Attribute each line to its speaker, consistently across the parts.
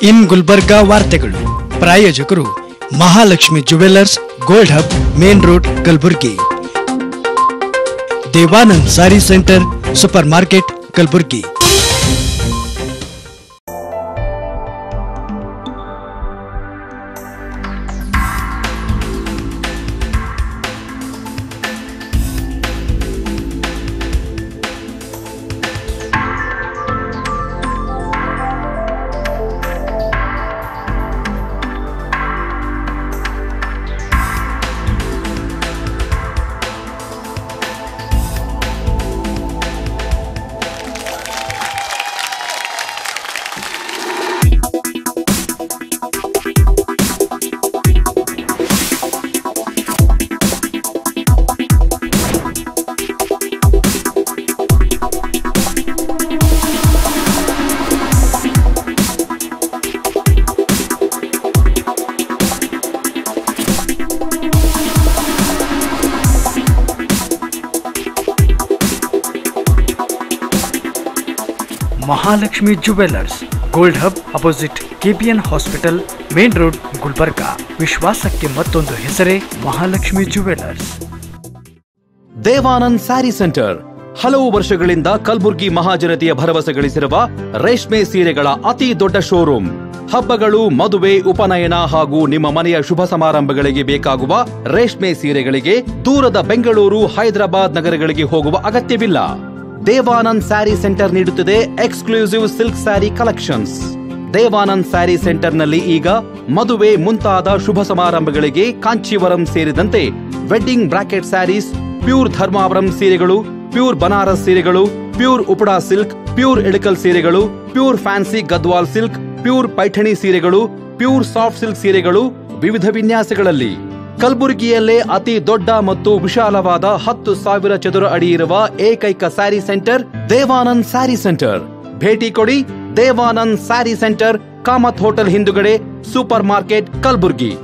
Speaker 1: ಇನ್ ಗುಲ್ಬರ್ಗಾ ವಾರ್ತೆಗಳು ಪ್ರಾಯೋಜಕರು Mahalakshmi jewellers gold hub main road Kalaburagi Devanand sari centre super market Kalaburagi Mahalakshmi jewellers gold hub opposite KPN hospital main road Gulbarga ವಿಶ್ವಾಸಕ್ಕೆ ಮತ್ತೊಂದು ಹೆಸರೇ Mahalakshmi jewellers
Speaker 2: Devanand sari centre ಹಲವು ವರ್ಷಗಳಿಂದ ಕಲ್ಬುರ್ಗಿ ಮಹಾಜನತೆಯ ಭರವಸೆ ಗಳಿಸಿರುವ ರೇಷ್ಮೆ ಸೀರೆಗಳ ಅತಿ ದೊಡ್ಡ ಶೋರೂಮ್ ಹಬ್ಬಗಳು ಮದುವೆ ಉಪನಯನ ಹಾಗೂ ನಿಮ್ಮ ಮನೆಯ ಶುಭ ಸಮಾರಂಭಗಳಿಗೆ ಬೇಕಾಗುವ ರೇಷ್ಮೆ ಸೀರೆಗಳಿಗೆ ದೂರದ ಬೆಂಗಳೂರು ಹೈದರಾಬಾದ್ ನಗರಗಳಿಗೆ ಹೋಗುವ ಅಗತ್ಯವಿಲ್ಲ ದೇವಾನಂದ್ ಸ್ಯಾರಿ ಸೆಂಟರ್ ನೀಡುತ್ತಿದೆ exclusive silk sari collections Devanand sari ಸೆಂಟರ್ನಲ್ಲಿ ಈಗ ಮದುವೆ ಮುಂತಾದ ಶುಭ ಸಮಾರಂಭಗಳಿಗೆ ಕಾಂಚೀವರಂ ಸೇರಿದಂತೆ wedding bracket saris pure Dharmavaram ಸೀರೆಗಳು ಪ್ಯೂರ್ ಬನಾರಸ್ ಸೀರೆಗಳು pure Uppada silk pure Ilkal ಸೀರೆಗಳು pure fancy Gadwal silk pure Paithani ಸೀರೆಗಳು ಪ್ಯೂರ್ ಸಾಫ್ಟ್ ಸಿಲ್ಕ್ ಸೀರೆಗಳು ವಿವಿಧ ವಿನ್ಯಾಸಗಳಲ್ಲಿ ಕಲಬುರಗಿಯಲ್ಲೇ ಅತಿ ದೊಡ್ಡ ಮತ್ತು ವಿಶಾಲವಾದ ಹತ್ತು ಸಾವಿರ ಚದುರ ಅಡಿ ಇರುವ ಏಕೈಕ ಸ್ಯಾರಿ ಸೆಂಟರ್ ದೇವಾನಂದ್ ಸ್ಯಾರಿ ಸೆಂಟರ್ ಭೇಟಿ ಕೊಡಿ ದೇವಾನಂದ್ ಸ್ಯಾರಿ ಸೆಂಟರ್ ಕಾಮತ್ ಹೋಟೆಲ್ ಹಿಂದುಗಡೆ ಸೂಪರ್ ಮಾರ್ಕೆಟ್ ಕಲಬುರ್ಗಿ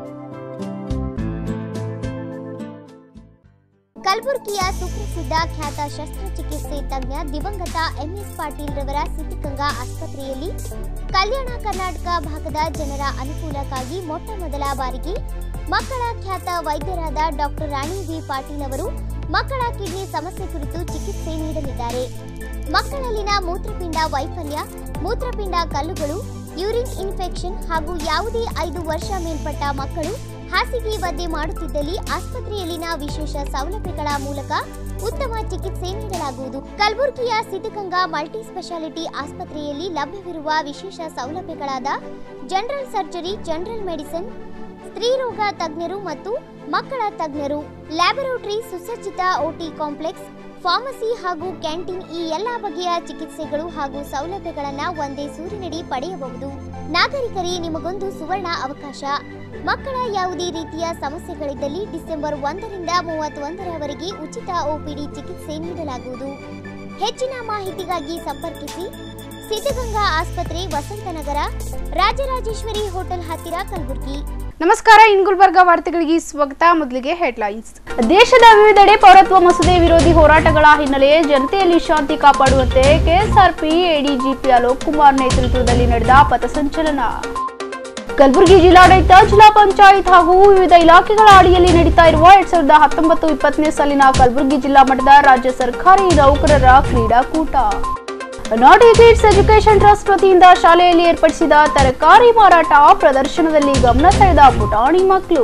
Speaker 3: ಕಲಬುರಗಿಯ ಸುಪ್ರಸಿದ್ಧ ಖ್ಯಾತ ಶಸ್ತ್ರಚಿಕಿತ್ಸೆ ತಜ್ಞ ದಿವಂಗತ ಎಂಎಸ್ ಪಾಟೀಲ್ ರವರ ಸಿದ್ಧಿಗಂಗಾ ಆಸ್ಪತ್ರೆಯಲ್ಲಿ ಕಲ್ಯಾಣ ಕರ್ನಾಟಕ ಭಾಗದ ಜನರ ಅನುಕೂಲಕ್ಕಾಗಿ ಮೊಟ್ಟ ಮೊದಲ ಬಾರಿಗೆ ಮಕ್ಕಳ ಖ್ಯಾತ ವೈದ್ಯರಾದ ಡಾಕ್ಟರ್ ರಾಣಿ ವಿ ಪಾಟೀಲ್ ಅವರು ಮಕ್ಕಳ ಕಿಡ್ನಿ ಸಮಸ್ಯೆ ಕುರಿತು ಚಿಕಿತ್ಸೆ ನೀಡಲಿದ್ದಾರೆ ಮಕ್ಕಳಲ್ಲಿನ ಮೂತ್ರಪಿಂಡ ವೈಫಲ್ಯ ಮೂತ್ರಪಿಂಡ ಕಲ್ಲುಗಳು ಯೂರಿನ್ ಇನ್ಫೆಕ್ಷನ್ ಹಾಗೂ ಯಾವುದೇ ಐದು ವರ್ಷ ಮೇಲ್ಪಟ್ಟ ಮಕ್ಕಳು ಹಾಸಿಗೆ ಒದ್ದೆ ಮಾಡುತ್ತಿದ್ದಲ್ಲಿ ಆಸ್ಪತ್ರೆಯಲ್ಲಿನ ವಿಶೇಷ ಸೌಲಭ್ಯಗಳ ಮೂಲಕ ಉತ್ತಮ ಚಿಕಿತ್ಸೆ ನೀಡಲಾಗುವುದು ಕಲಬುರಗಿಯ ಸಿದ್ಧಗಂಗಾ ಮಲ್ಟಿ ಸ್ಪೆಷಾಲಿಟಿ ಆಸ್ಪತ್ರೆಯಲ್ಲಿ ಲಭ್ಯವಿರುವ ವಿಶೇಷ ಸೌಲಭ್ಯಗಳಾದ ಜನರಲ್ ಸರ್ಜರಿ ಜನರಲ್ ಮೆಡಿಸಿನ್ ಸ್ತ್ರೀರೋಗ ತಜ್ಞರು ಮತ್ತು ಮಕ್ಕಳ ತಜ್ಞರು ಲ್ಯಾಬೊರೇಟರಿ ಸುಸಜ್ಜಿತ ಓಟಿ ಕಾಂಪ್ಲೆಕ್ಸ್ ಫಾರ್ಮಸಿ ಹಾಗೂ ಕ್ಯಾಂಟೀನ್ ಈ ಎಲ್ಲಾ ಬಗೆಯ ಚಿಕಿತ್ಸೆಗಳು ಹಾಗೂ ಸೌಲಭ್ಯಗಳನ್ನು ಒಂದೇ ಸೂರಿನಡಿ ಪಡೆಯಬಹುದು ನಾಗರಿಕರೇ ನಿಮಗೊಂದು ಸುವರ್ಣ ಅವಕಾಶ ಮಕ್ಕಳ ಯಾವುದೇ ರೀತಿಯ ಸಮಸ್ಯೆಗಳಿದ್ದಲ್ಲಿ ಡಿಸೆಂಬರ್ ಒಂದರಿಂದ ಮೂವತ್ತೊಂದರವರೆಗೆ ಉಚಿತ ಒಪಿಡಿ ಚಿಕಿತ್ಸೆ ನೀಡಲಾಗುವುದು ಹೆಚ್ಚಿನ ಮಾಹಿತಿಗಾಗಿ ಸಂಪರ್ಕಿಸಿ ಸಿದ್ಧಗಂಗಾ ಆಸ್ಪತ್ರೆ ವಸಂತನಗರ ರಾಜರಾಜೇಶ್ವರಿ ಹೋಟೆಲ್ ಹತ್ತಿರ ಕಲಬುರಗಿ
Speaker 4: ನಮಸ್ಕಾರ ಇನ್ ಗುಲ್ಬರ್ಗ ವಾರ್ತೆಗಳಿಗೆ ಸ್ವಾಗತ ಮೊದಲಿಗೆ ಹೆಡ್ಲೈನ್ಸ್ ದೇಶದ ವಿವಿಧೆಡೆ ಪೌರತ್ವ ಮಸೂದೆ ವಿರೋಧಿ ಹೋರಾಟಗಳ ಹಿನ್ನೆಲೆ ಜನತೆಯಲ್ಲಿ ಶಾಂತಿ ಕಾಪಾಡುವಂತೆ ಕೆಎಸ್ಆರ್ಪಿ ಎಡಿಜಿಪಿ ಅಲೋಕ್ ಕುಮಾರ್ ನೇತೃತ್ವದಲ್ಲಿ ನಡೆದ ಪಥಸಂಚಲನ ಕಲಬುರಗಿ ಜಿಲ್ಲಾಡಳಿತ ಜಿಲ್ಲಾ ಪಂಚಾಯತ್ ಹಾಗೂ ವಿವಿಧ ಇಲಾಖೆಗಳ ಅಡಿಯಲ್ಲಿ ನಡೀತಾ ಇರುವ ಎರಡ್ ಸಾವಿರದ ಹತ್ತೊಂಬತ್ತು ಇಪ್ಪತ್ತನೇ ಸಾಲಿನ ಕಲಬುರಗಿ ಜಿಲ್ಲಾ ಮಟ್ಟದ ರಾಜ್ಯ ಸರ್ಕಾರಿ ನೌಕರರ ಕ್ರೀಡಾಕೂಟ ನಾಟಿ ಕಿಡ್ಸ್ ಎಜುಕೇಶನ್ ಟ್ರಸ್ಟ್ ವತಿಯಿಂದ ಶಾಲೆಯಲ್ಲಿ ಏರ್ಪಡಿಸಿದ ತರಕಾರಿ ಮಾರಾಟ ಪ್ರದರ್ಶನದಲ್ಲಿ ಗಮನ ಸೆಳೆದ ಪುಟಾಣಿ ಮಕ್ಕಳು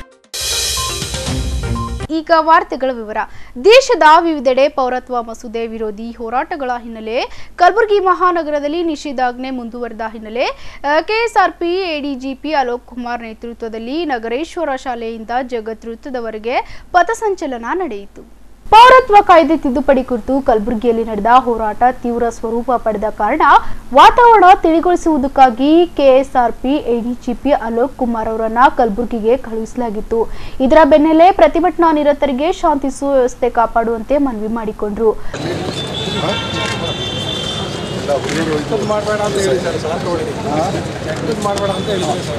Speaker 4: ಈಗ ವಾರ್ತೆಗಳ ವಿವರ ದೇಶದ ವಿವಿಧೆಡೆ ಪೌರತ್ವ ಮಸೂದೆ ವಿರೋಧಿ ಹೋರಾಟಗಳ ಹಿನ್ನೆಲೆ ಕಲಬುರಗಿ ಮಹಾನಗರದಲ್ಲಿ ನಿಷೇಧಾಜ್ಞೆ ಮುಂದುವರೆದ ಹಿನ್ನೆಲೆ ಕೆಎಸ್ಆರ್ಪಿ ಎಡಿಜಿಪಿ ಅಲೋಕ್ ಕುಮಾರ್ ನೇತೃತ್ವದಲ್ಲಿ ನಗರೇಶ್ವರ ಶಾಲೆಯಿಂದ ಜಗತ್ ವೃತ್ತದವರೆಗೆ ಪಥಸಂಚಲನ ನಡೆಯಿತು ಪೌರತ್ವ ಕಾಯ್ದೆ ತಿದ್ದುಪಡಿ ಕುರಿತು ಕಲಬುರಗಿಯಲ್ಲಿ ನಡೆದ ಹೋರಾಟ ತೀವ್ರ ಸ್ವರೂಪ ಪಡೆದ ಕಾರಣ ವಾತಾವರಣ ತಿಳಿಗೊಳಿಸುವುದಕ್ಕಾಗಿ ಕೆಎಸ್ಆರ್ಪಿ ಎಡಿಜಿಪಿ ಅಲೋಕ್ ಕುಮಾರ್ ಅವರನ್ನ ಕಲಬುರಗಿಗೆ ಕಳುಹಿಸಲಾಗಿತ್ತು ಇದರ ಬೆನ್ನಲ್ಲೇ ಪ್ರತಿಭಟನಾ ನಿರತರಿಗೆ ಶಾಂತಿ ಸುವ್ಯವಸ್ಥೆ ಕಾಪಾಡುವಂತೆ ಮನವಿ ಮಾಡಿಕೊಂಡ್ರು
Speaker 5: ಮಾಡಬೇಡ ಅಂತ ಹೇಳಿ ಸರ್ ಮಾಡಬೇಡ ಅಂತ ಹೇಳಿ ಸರ್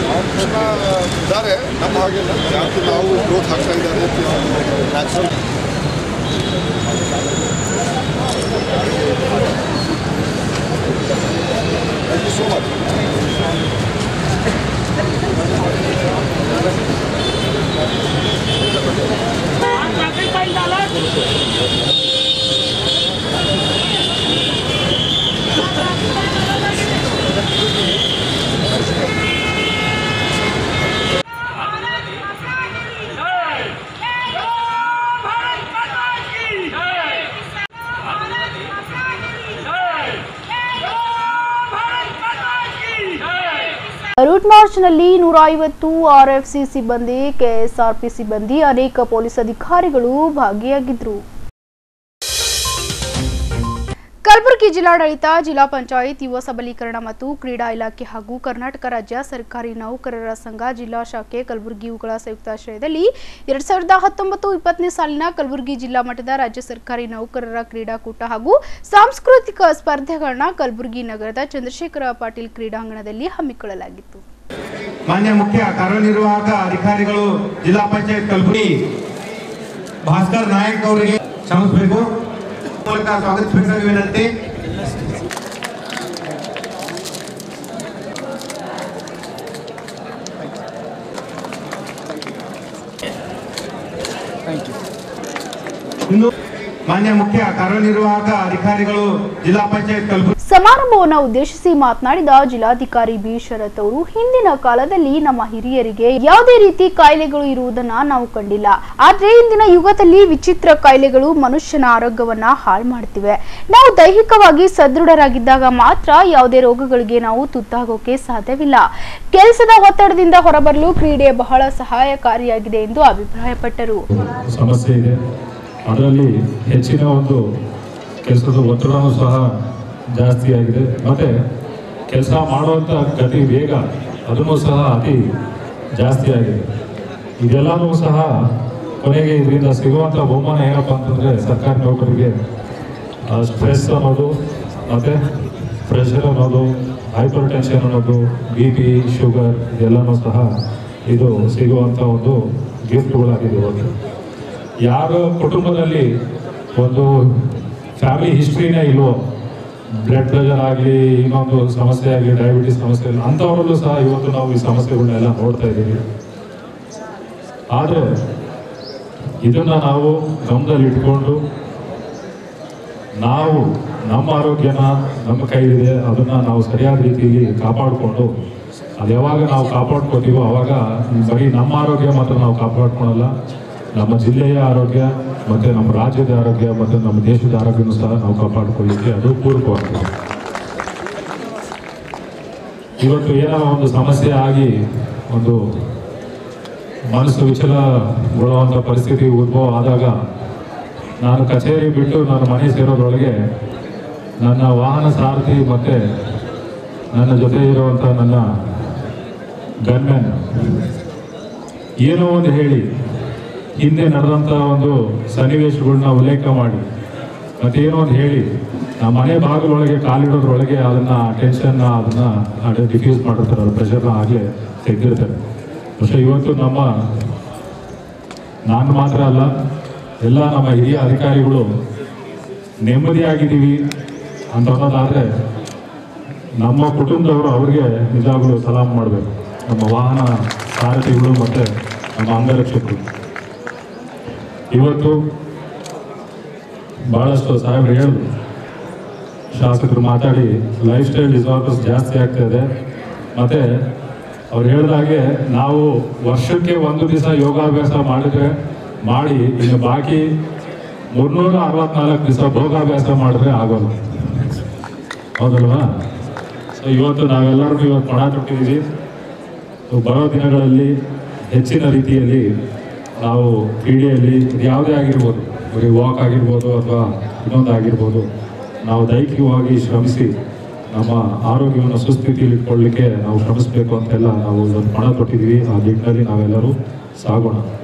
Speaker 6: ಇದ್ದಾರೆ ನಮ್ಮ ಹಾಗೆಲ್ಲ ಜಾಸ್ತಿ ನಾವು ಗ್ರೋತ್ ಆಗ್ತಾ ಇದ್ದಾರೆ natural thank you so much
Speaker 4: route ಮಾರ್ಚ್ನಲ್ಲಿ ನೂರ ಐವತ್ತು ಆರ್ಎಫ್ಸಿ ಸಿಬ್ಬಂದಿ ಕೆಎಸ್ಆರ್ಪಿ ಸಿಬ್ಬಂದಿ ಅನೇಕ ಪೊಲೀಸ್ ಅಧಿಕಾರಿಗಳು ಭಾಗಿಯಾಗಿದ್ದರು ಕಲಬುರಗಿ ಜಿಲ್ಲಾಡಳಿತ ಜಿಲ್ಲಾ ಪಂಚಾಯತ್ ಯುವ ಸಬಲೀಕರಣ ಮತ್ತು ಕ್ರೀಡಾ ಇಲಾಖೆ ಹಾಗೂ ಕರ್ನಾಟಕ ರಾಜ್ಯ ಸರ್ಕಾರಿ ನೌಕರರ ಸಂಘ ಜಿಲ್ಲಾ ಶಾಖೆ ಕಲಬುರಗಿ ಇವುಗಳ ಸಂಯುಕ್ತಾಶ್ರಯದಲ್ಲಿ ಎರಡ್ ಸಾವಿರದ ಹತ್ತೊಂಬತ್ತು ಇಪ್ಪತ್ತನೇ ಸಾಲಿನ ಕಲಬುರಗಿ ಜಿಲ್ಲಾ ಮಟ್ಟದ ರಾಜ್ಯ ಸರ್ಕಾರಿ ನೌಕರರ ಕ್ರೀಡಾಕೂಟ ಹಾಗೂ ಸಾಂಸ್ಕೃತಿಕ ಸ್ಪರ್ಧೆಗಳನ್ನ ಕಲಬುರಗಿ ನಗರದ ಚಂದ್ರಶೇಖರ ಪಾಟೀಲ್ ಕ್ರೀಡಾಂಗಣದಲ್ಲಿ ಹಮ್ಮಿಕೊಳ್ಳಲಾಗಿತ್ತು
Speaker 7: ಮಾನ್ಯ ಮುಖ್ಯ ಕಾರ್ಯನಿರ್ವಾಹಕ ಅಧಿಕಾರಿಗಳು ಜಿಲ್ಲಾ ಪಂಚಾಯತ್ ಕಲಬುರಗಿ ಭಾಸ್ಕರ್ ನಾಯಕ್ ಅವರಿಗೆ ಕ್ಷಮಿಸಬೇಕು ಮೂಲಕ ಸ್ವಾಗತಿಸಬೇಕಾಗಿ ವಿನಂತಿ ಇನ್ನು ಮಾನ್ಯ ಮುಖ್ಯ ಕಾರ್ಯನಿರ್ವಾಹಕ ಅಧಿಕಾರಿಗಳು ಜಿಲ್ಲಾ ಪಂಚಾಯತ್ ಕಲಬುರಗಿ
Speaker 4: ಸಮಾರಂಭವನ್ನು ಉದ್ದೇಶಿಸಿ ಮಾತನಾಡಿದ ಜಿಲ್ಲಾಧಿಕಾರಿ ಬಿ ಶರತ್ ಅವರು ಹಿಂದಿನ ಕಾಲದಲ್ಲಿ ನಮ್ಮ ಹಿರಿಯರಿಗೆ ಯಾವುದೇ ರೀತಿ ಕಾಯಿಲೆಗಳು ಇರುವುದನ್ನ ನಾವು ಕಂಡಿಲ್ಲ ಆದ್ರೆ ಇಂದಿನ ಯುಗದಲ್ಲಿ ವಿಚಿತ್ರ ಕಾಯಿಲೆಗಳು ಮನುಷ್ಯನ ಆರೋಗ್ಯವನ್ನ ಹಾಳು ಮಾಡ್ತಿವೆ ನಾವು ದೈಹಿಕವಾಗಿ ಸದೃಢರಾಗಿದ್ದಾಗ ಮಾತ್ರ ಯಾವುದೇ ರೋಗಗಳಿಗೆ ನಾವು ತುತ್ತಾಗೋಕೆ ಸಾಧ್ಯವಿಲ್ಲ ಕೆಲಸದ ಒತ್ತಡದಿಂದ ಹೊರಬರಲು ಕ್ರೀಡೆ ಬಹಳ ಸಹಾಯಕಾರಿಯಾಗಿದೆ ಎಂದು ಅಭಿಪ್ರಾಯಪಟ್ಟರು
Speaker 8: ಸಮಸ್ಯೆ ಇದೆ ಅದರಲ್ಲಿ ಹೆಚ್ಚಿನ ಒಂದು ಕೆಲಸದ ಒತ್ತಡವೂ ಸಹ ಜಾಸ್ತಿ ಆಗಿದೆ ಮತ್ತು ಕೆಲಸ ಮಾಡುವಂಥ ಗತಿ ವೇಗ ಅದನ್ನು ಸಹ ಅತಿ ಜಾಸ್ತಿ ಆಗಿದೆ ಇದೆಲ್ಲನೂ ಸಹ ಕೊನೆಗೆ ಇದರಿಂದ ಸಿಗುವಂಥ ಬಹುಮಾನ ಏನಪ್ಪ ಅಂತಂದರೆ ಸರ್ಕಾರಿ ನೌಕರಿಗೆ ಸ್ಟ್ರೆಸ್ ಅನ್ನೋದು ಮತ್ತು ಪ್ರೆಷರ್ ಅನ್ನೋದು ಹೈಪರ್ ಟೆನ್ಷನ್ ಅನ್ನೋದು ಬಿ ಪಿ ಶುಗರ್ ಇದೆಲ್ಲನೂ ಸಹ ಇದು ಸಿಗುವಂಥ ಒಂದು ಗಿಫ್ಟ್ಗಳಾಗಿದೆ ಇವತ್ತು ಯಾರ ಕುಟುಂಬದಲ್ಲಿ ಒಂದು ಫ್ಯಾಮಿಲಿ ಹಿಸ್ಟ್ರಿನೇ ಇಲ್ವೋ ಬ್ಲಡ್ ಪ್ರೆಷರ್ ಆಗಲಿ ಇನ್ನೊಂದು ಸಮಸ್ಯೆ ಆಗಲಿ ಡಯಾಬಿಟಿಸ್ ಸಮಸ್ಯೆ ಆಗಲಿ ಅಂಥವರಲ್ಲೂ ಸಹ ಇವತ್ತು ನಾವು ಈ ಸಮಸ್ಯೆಗಳನ್ನೆಲ್ಲ ನೋಡ್ತಾ ಇದ್ದೀವಿ ಆದರೆ ಇದನ್ನು ನಾವು ಗಮನದಲ್ಲಿ ಇಟ್ಕೊಂಡು ನಾವು ನಮ್ಮ ಆರೋಗ್ಯನ ನಮ್ಮ ಕೈಲಿದೆ ಅದನ್ನು ನಾವು ಸರಿಯಾದ ರೀತಿಯಲ್ಲಿ ಕಾಪಾಡಿಕೊಂಡು ಅದು ಯಾವಾಗ ನಾವು ಕಾಪಾಡ್ಕೋತೀವೋ ಅವಾಗ ಬರೀ ನಮ್ಮ ಆರೋಗ್ಯ ಮಾತ್ರ ನಾವು ಕಾಪಾಡ್ಕೊಳಲ್ಲ ನಮ್ಮ ಜಿಲ್ಲೆಯ ಆರೋಗ್ಯ ಮತ್ತು ನಮ್ಮ ರಾಜ್ಯದ ಆರೋಗ್ಯ ಮತ್ತು ನಮ್ಮ ದೇಶದ ಆರೋಗ್ಯನೂ ಸಹ ನಾವು ಕಾಪಾಡ್ಕೊಳ್ಳಿಕ್ಕೆ ಅದು ಪೂರಕವಾಗ್ತದೆ ಇವತ್ತು ಏನೋ ಒಂದು ಸಮಸ್ಯೆ ಆಗಿ ಒಂದು ಮನಸ್ಸು ವಿಚಲಗೊಳ್ಳುವಂಥ ಪರಿಸ್ಥಿತಿ ಉದ್ಭವ ಆದಾಗ ನಾನು ಕಚೇರಿ ಬಿಟ್ಟು ನಾನು ಮನೆ ಸೇರೋದ್ರೊಳಗೆ ನನ್ನ ವಾಹನ ಸಾರಥಿ ಮತ್ತು ನನ್ನ ಜೊತೆ ಇರುವಂಥ ನನ್ನ ಗನ್ಮ್ಯಾನ್ ಏನೋ ಒಂದು ಹೇಳಿ ಹಿಂದೆ ನಡೆದಂಥ ಒಂದು ಸನ್ನಿವೇಶಗಳನ್ನ ಉಲ್ಲೇಖ ಮಾಡಿ ಮತ್ತೇನೋ ಒಂದು ಹೇಳಿ ನಮ್ಮ ಮನೆ ಬಾಗಿಲೊಳಗೆ ಕಾಲಿಡೋದ್ರೊಳಗೆ ಅದನ್ನು ಟೆನ್ಷನ್ನ ಅದನ್ನು ಡಿಫ್ಯೂಸ್ ಮಾಡಿರ್ತಾರೆ ಅದು ಪ್ರೆಷರ್ನ ಆಗಲೇ ತೆಗೆದಿರ್ತಾರೆ പക്ഷേ ಇವತ್ತು ನಮ್ಮ ನಾನು ಮಾತ್ರ ಅಲ್ಲ ಎಲ್ಲ ನಮ್ಮ ಹಿರಿಯ ಅಧಿಕಾರಿಗಳು ನೆಮ್ಮದಿಯಾಗಿದ್ದೀವಿ ಅಂತ ಅನ್ನೋದಾದರೆ ನಮ್ಮ ಕುಟುಂಬದವರು ಅವರಿಗೆ ನಿಜವಾಗ್ಲೂ ಸಲಾಮ್ ಮಾಡಬೇಕು ನಮ್ಮ ವಾಹನ ಸಾರಥಿಗಳು ಮತ್ತು ನಮ್ಮ ಅಂಗರಕ್ಷಕರು ಇವತ್ತು ಭಾಳಷ್ಟು ಸಾಹೇಬ್ರು ಹೇಳಿದ್ರು ಶಾಸಕರು ಮಾತಾಡಿ ಲೈಫ್ ಸ್ಟೈಲ್ ಡಿಸಾರ್ಡರ್ಸ್ ಜಾಸ್ತಿ ಆಗ್ತಾ ಇದೆ ಮತ್ತು ಅವ್ರು ಹೇಳಿದಾಗೆ ನಾವು ವರ್ಷಕ್ಕೆ ಒಂದು ದಿವಸ ಯೋಗಾಭ್ಯಾಸ ಮಾಡಿದ್ರೆ ಮಾಡಿ ಇನ್ನು ಬಾಕಿ ಮುನ್ನೂರ ಅರವತ್ನಾಲ್ಕು ದಿವಸ ಭೋಗಾಭ್ಯಾಸ ಮಾಡಿದ್ರೆ ಆಗೋಲ್ಲ ಹೌದಲ್ವಾ ಸೊ ಇವತ್ತು ನಾವೆಲ್ಲರೂ ಇವತ್ತು ಪಣ ತೊಟ್ಟಿದ್ದೀವಿ ಸೊ ಬರೋ ದಿನಗಳಲ್ಲಿ ಹೆಚ್ಚಿನ ರೀತಿಯಲ್ಲಿ ನಾವು ಕ್ರೀಡೆಯಲ್ಲಿ ಇದು ಯಾವುದೇ ಆಗಿರ್ಬೋದು ಬರೀ ವಾಕ್ ಆಗಿರ್ಬೋದು ಅಥವಾ ಇನ್ನೊಂದು ಆಗಿರ್ಬೋದು ನಾವು ದೈಹಿಕವಾಗಿ ಶ್ರಮಿಸಿ ನಮ್ಮ ಆರೋಗ್ಯವನ್ನು ಸುಸ್ಥಿತಿಯಲ್ಲಿ ಇಟ್ಕೊಳ್ಳಿಕ್ಕೆ ನಾವು ಶ್ರಮಿಸಬೇಕು ಅಂತೆಲ್ಲ ನಾವು ಇವತ್ತು ಪಣ ತೊಟ್ಟಿದ್ದೀವಿ ಆ ನಿಟ್ಟಿನಲ್ಲಿ ನಾವೆಲ್ಲರೂ ಸಾಗೋಣ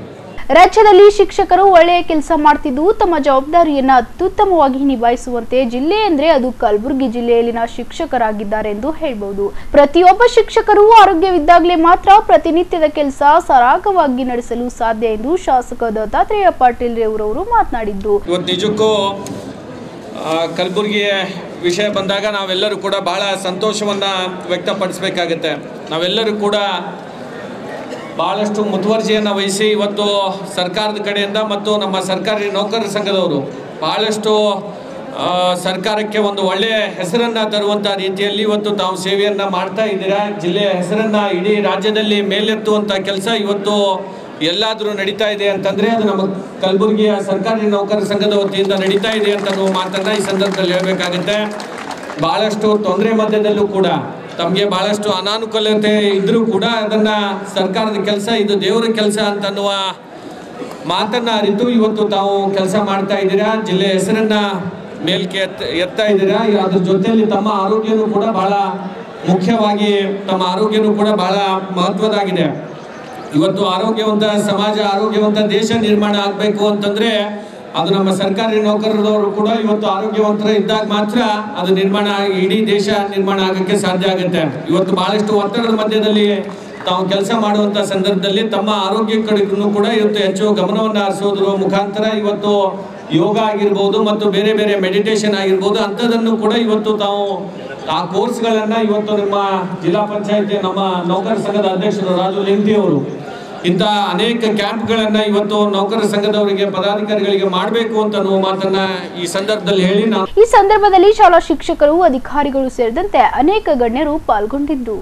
Speaker 4: ರಾಜ್ಯದಲ್ಲಿ ಶಿಕ್ಷಕರು ಒಳ್ಳೆಯ ಕೆಲಸ ಮಾಡ್ತಿದ್ದು ತಮ್ಮ ಜವಾಬ್ದಾರಿಯನ್ನ ಅತ್ಯುತ್ತಮವಾಗಿ ನಿಭಾಯಿಸುವಂತೆ ಜಿಲ್ಲೆ ಅಂದ್ರೆ ಅದು ಕಲಬುರಗಿ ಜಿಲ್ಲೆಯಲ್ಲಿನ ಶಿಕ್ಷಕರಾಗಿದ್ದಾರೆ ಎಂದು ಹೇಳ್ಬಹುದು ಪ್ರತಿಯೊಬ್ಬ ಶಿಕ್ಷಕರು ಆರೋಗ್ಯವಿದ್ದಾಗಲೇ ಮಾತ್ರ ಪ್ರತಿನಿತ್ಯದ ಕೆಲಸ ಸರಾಗವಾಗಿ ನಡೆಸಲು ಸಾಧ್ಯ ಎಂದು ಶಾಸಕ ದತ್ತಾತ್ರೇಯ ಪಾಟೀಲ್ ರೇವರವರು ಮಾತನಾಡಿದ್ರು
Speaker 5: ಇವತ್ತು ನಿಜಕ್ಕೂ ಆ, ಕಲಬುರಗಿಯ ವಿಷಯ ಬಂದಾಗ ನಾವೆಲ್ಲರೂ ಕೂಡ ಬಹಳ ಸಂತೋಷವನ್ನು ವ್ಯಕ್ತಪಡಿಸಬೇಕಾಗತ್ತೆ ನಾವೆಲ್ಲರೂ ಕೂಡ ಭಾಳಷ್ಟು ಮುತುವರ್ಜಿಯನ್ನು ವಹಿಸಿ ಇವತ್ತು ಸರ್ಕಾರದ ಕಡೆಯಿಂದ ಮತ್ತು ನಮ್ಮ ಸರ್ಕಾರಿ ನೌಕರರ ಸಂಘದವರು ಭಾಳಷ್ಟು ಆ, ಸರ್ಕಾರಕ್ಕೆ ಒಂದು ಒಳ್ಳೆಯ ಹೆಸರನ್ನು ತರುವಂಥ ರೀತಿಯಲ್ಲಿ ಇವತ್ತು ತಾವು ಸೇವೆಯನ್ನು ಮಾಡ್ತಾ ಇದ್ದೀರಾ ಜಿಲ್ಲೆಯ ಹೆಸರನ್ನು ಇಡೀ ರಾಜ್ಯದಲ್ಲಿ ಮೇಲೆತ್ತುವಂಥ ಕೆಲಸ ಇವತ್ತು ಎಲ್ಲಾದರೂ ನಡೀತಾ ಇದೆ ಅಂತಂದರೆ ಅದು ನಮ್ಮ ಕಲಬುರಗಿಯ ಸರ್ಕಾರಿ ನೌಕರರ ಸಂಘದ ವತಿಯಿಂದ ನಡೀತಾ ಇದೆ ಅಂತ ನಾವು ಮಾತನ್ನು ಈ ಸಂದರ್ಭದಲ್ಲಿ ಹೇಳಬೇಕಾಗುತ್ತೆ ಭಾಳಷ್ಟು ತೊಂದರೆ ಮಧ್ಯದಲ್ಲೂ ಕೂಡ ತಮಗೆ ಭಾಳಷ್ಟು ಅನಾನುಕೂಲತೆ ಇದ್ದರೂ ಕೂಡ ಅದನ್ನು ಸರ್ಕಾರದ ಕೆಲಸ ಇದು ದೇವರ ಕೆಲಸ ಅಂತನ್ನುವ ಮಾತನ್ನ ಅರಿತು ಇವತ್ತು ತಾವು ಕೆಲಸ ಮಾಡ್ತಾ ಇದ್ದೀರಾ ಜಿಲ್ಲೆಯ ಹೆಸರನ್ನ ಮೇಲ್ಕೆ ಎತ್ತ ಎತ್ತಾ ಇದ್ದೀರಾ ಅದ್ರ ಜೊತೆಯಲ್ಲಿ ತಮ್ಮ ಆರೋಗ್ಯನೂ ಕೂಡ ಬಹಳ ಮುಖ್ಯವಾಗಿ ತಮ್ಮ ಆರೋಗ್ಯನೂ ಕೂಡ ಬಹಳ ಮಹತ್ವದಾಗಿದೆ ಇವತ್ತು ಆರೋಗ್ಯವಂತ ಸಮಾಜ ಆರೋಗ್ಯವಂತ ದೇಶ ನಿರ್ಮಾಣ ಆಗಬೇಕು ಅಂತಂದ್ರೆ ಅದು ನಮ್ಮ ಸರ್ಕಾರಿ ನೌಕರರವರು ಕೂಡ ಇವತ್ತು ಆರೋಗ್ಯವಂತರ ಇದ್ದಾಗ ಮಾತ್ರ ಅದು ನಿರ್ಮಾಣ ಆಗಿ ಇಡೀ ದೇಶ ನಿರ್ಮಾಣ ಆಗಕ್ಕೆ ಸಾಧ್ಯ ಆಗುತ್ತೆ ಇವತ್ತು ಬಹಳಷ್ಟು ಒತ್ತಡದ ಮಧ್ಯದಲ್ಲಿ ತಾವು ಕೆಲಸ ಮಾಡುವಂತ ಸಂದರ್ಭದಲ್ಲಿ ತಮ್ಮ ಆರೋಗ್ಯ ಕಡೆಗೂ ಕೂಡ ಇವತ್ತು ಹೆಚ್ಚು ಗಮನವನ್ನು ಹರಿಸೋದ್ರ ಮುಖಾಂತರ ಇವತ್ತು ಯೋಗ ಆಗಿರ್ಬೋದು ಮತ್ತು ಬೇರೆ ಬೇರೆ ಮೆಡಿಟೇಷನ್ ಆಗಿರ್ಬೋದು ಅಂಥದ್ದನ್ನು ಕೂಡ ಇವತ್ತು ತಾವು ಆ ಕೋರ್ಸ್ಗಳನ್ನ ಇವತ್ತು ನಿಮ್ಮ ಜಿಲ್ಲಾ ಪಂಚಾಯತಿ ನಮ್ಮ ನೌಕರ ಸಂಘದ ಅಧ್ಯಕ್ಷರು ರಾಜು ಲಿಂಗ್ತಿ ಅವರು ಇಂಥ ಅನೇಕ ಕ್ಯಾಂಪ್ಗಳನ್ನ ಇವತ್ತು ನೌಕರ ಸಂಘದವರಿಗೆ ಪದಾಧಿಕಾರಿಗಳಿಗೆ ಮಾಡಬೇಕು ಅಂತ ಅನ್ನುವ ಮಾತನ್ನ ಈ ಸಂದರ್ಭದಲ್ಲಿ ಹೇಳಿ ನಾನು
Speaker 4: ಈ ಸಂದರ್ಭದಲ್ಲಿ ಶಾಲಾ ಶಿಕ್ಷಕರು ಅಧಿಕಾರಿಗಳು ಸೇರಿದಂತೆ ಅನೇಕ ಗಣ್ಯರು ಪಾಲ್ಗೊಂಡಿದ್ದು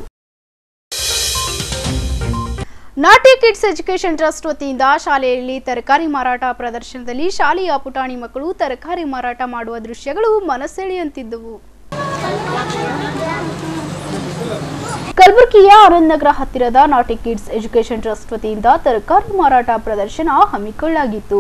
Speaker 4: ನಾಟಿ ಕಿಡ್ಸ್ ಎಜುಕೇಷನ್ ಟ್ರಸ್ಟ್ ವತಿಯಿಂದ ಶಾಲೆಯಲ್ಲಿ ತರಕಾರಿ ಮಾರಾಟ ಪ್ರದರ್ಶನದಲ್ಲಿ ಶಾಲೆಯ ಪುಟಾಣಿ ಮಕ್ಕಳು ತರಕಾರಿ ಮಾರಾಟ ಮಾಡುವ ದೃಶ್ಯಗಳು ಮನಸೆಳೆಯುವಂತಿದ್ದವು ಕಲಬುರಗಿಯ ಆನಂದ್ ನಗರ ಹತ್ತಿರದ ನಾಟಿ ಕಿಡ್ಸ್ ಎಜುಕೇಷನ್ ಟ್ರಸ್ಟ್ ವತಿಯಿಂದ ತರಕಾರಿ ಮಾರಾಟ ಪ್ರದರ್ಶನ ಹಮ್ಮಿಕೊಳ್ಳಲಾಗಿತ್ತು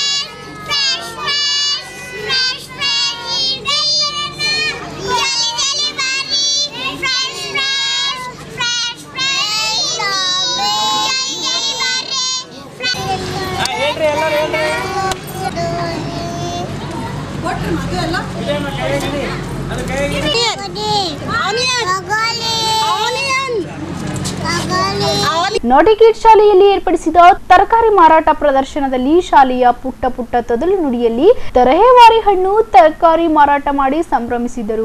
Speaker 4: ನಾಟಿ ಕಿಡ್ಸ್ ಶಾಲೆಯಲ್ಲಿ ಏರ್ಪಡಿಸಿದ ತರಕಾರಿ ಮಾರಾಟ ಪ್ರದರ್ಶನದಲ್ಲಿ ಶಾಲೆಯ ಪುಟ್ಟ ಪುಟ್ಟ ತೊದಲು ನುಡಿಯಲ್ಲಿ ತರಹೇವಾರಿ ಹಣ್ಣು ತರಕಾರಿ ಮಾರಾಟ ಮಾಡಿ ಸಂಭ್ರಮಿಸಿದರು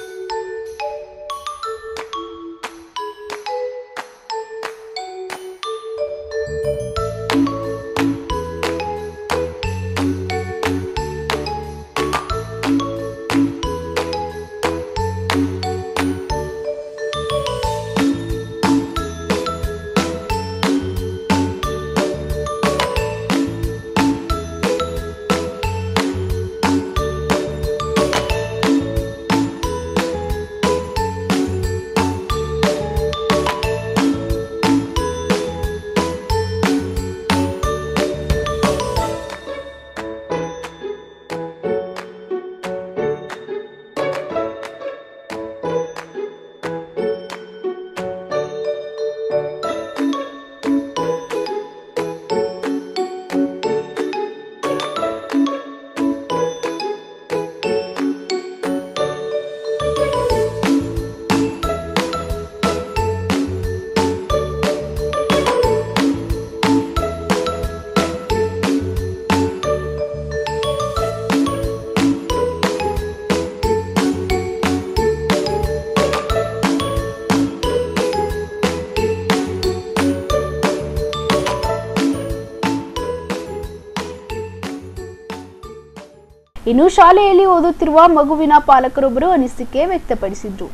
Speaker 4: ಇನ್ನು ಶಾಲೆಯಲ್ಲಿ ಓದುತ್ತಿರುವ ಮಗುವಿನ ಪಾಲಕರೊಬ್ಬರು ಅನಿಸಿಕೆ ವ್ಯಕ್ತಪಡಿಸಿದ್ರು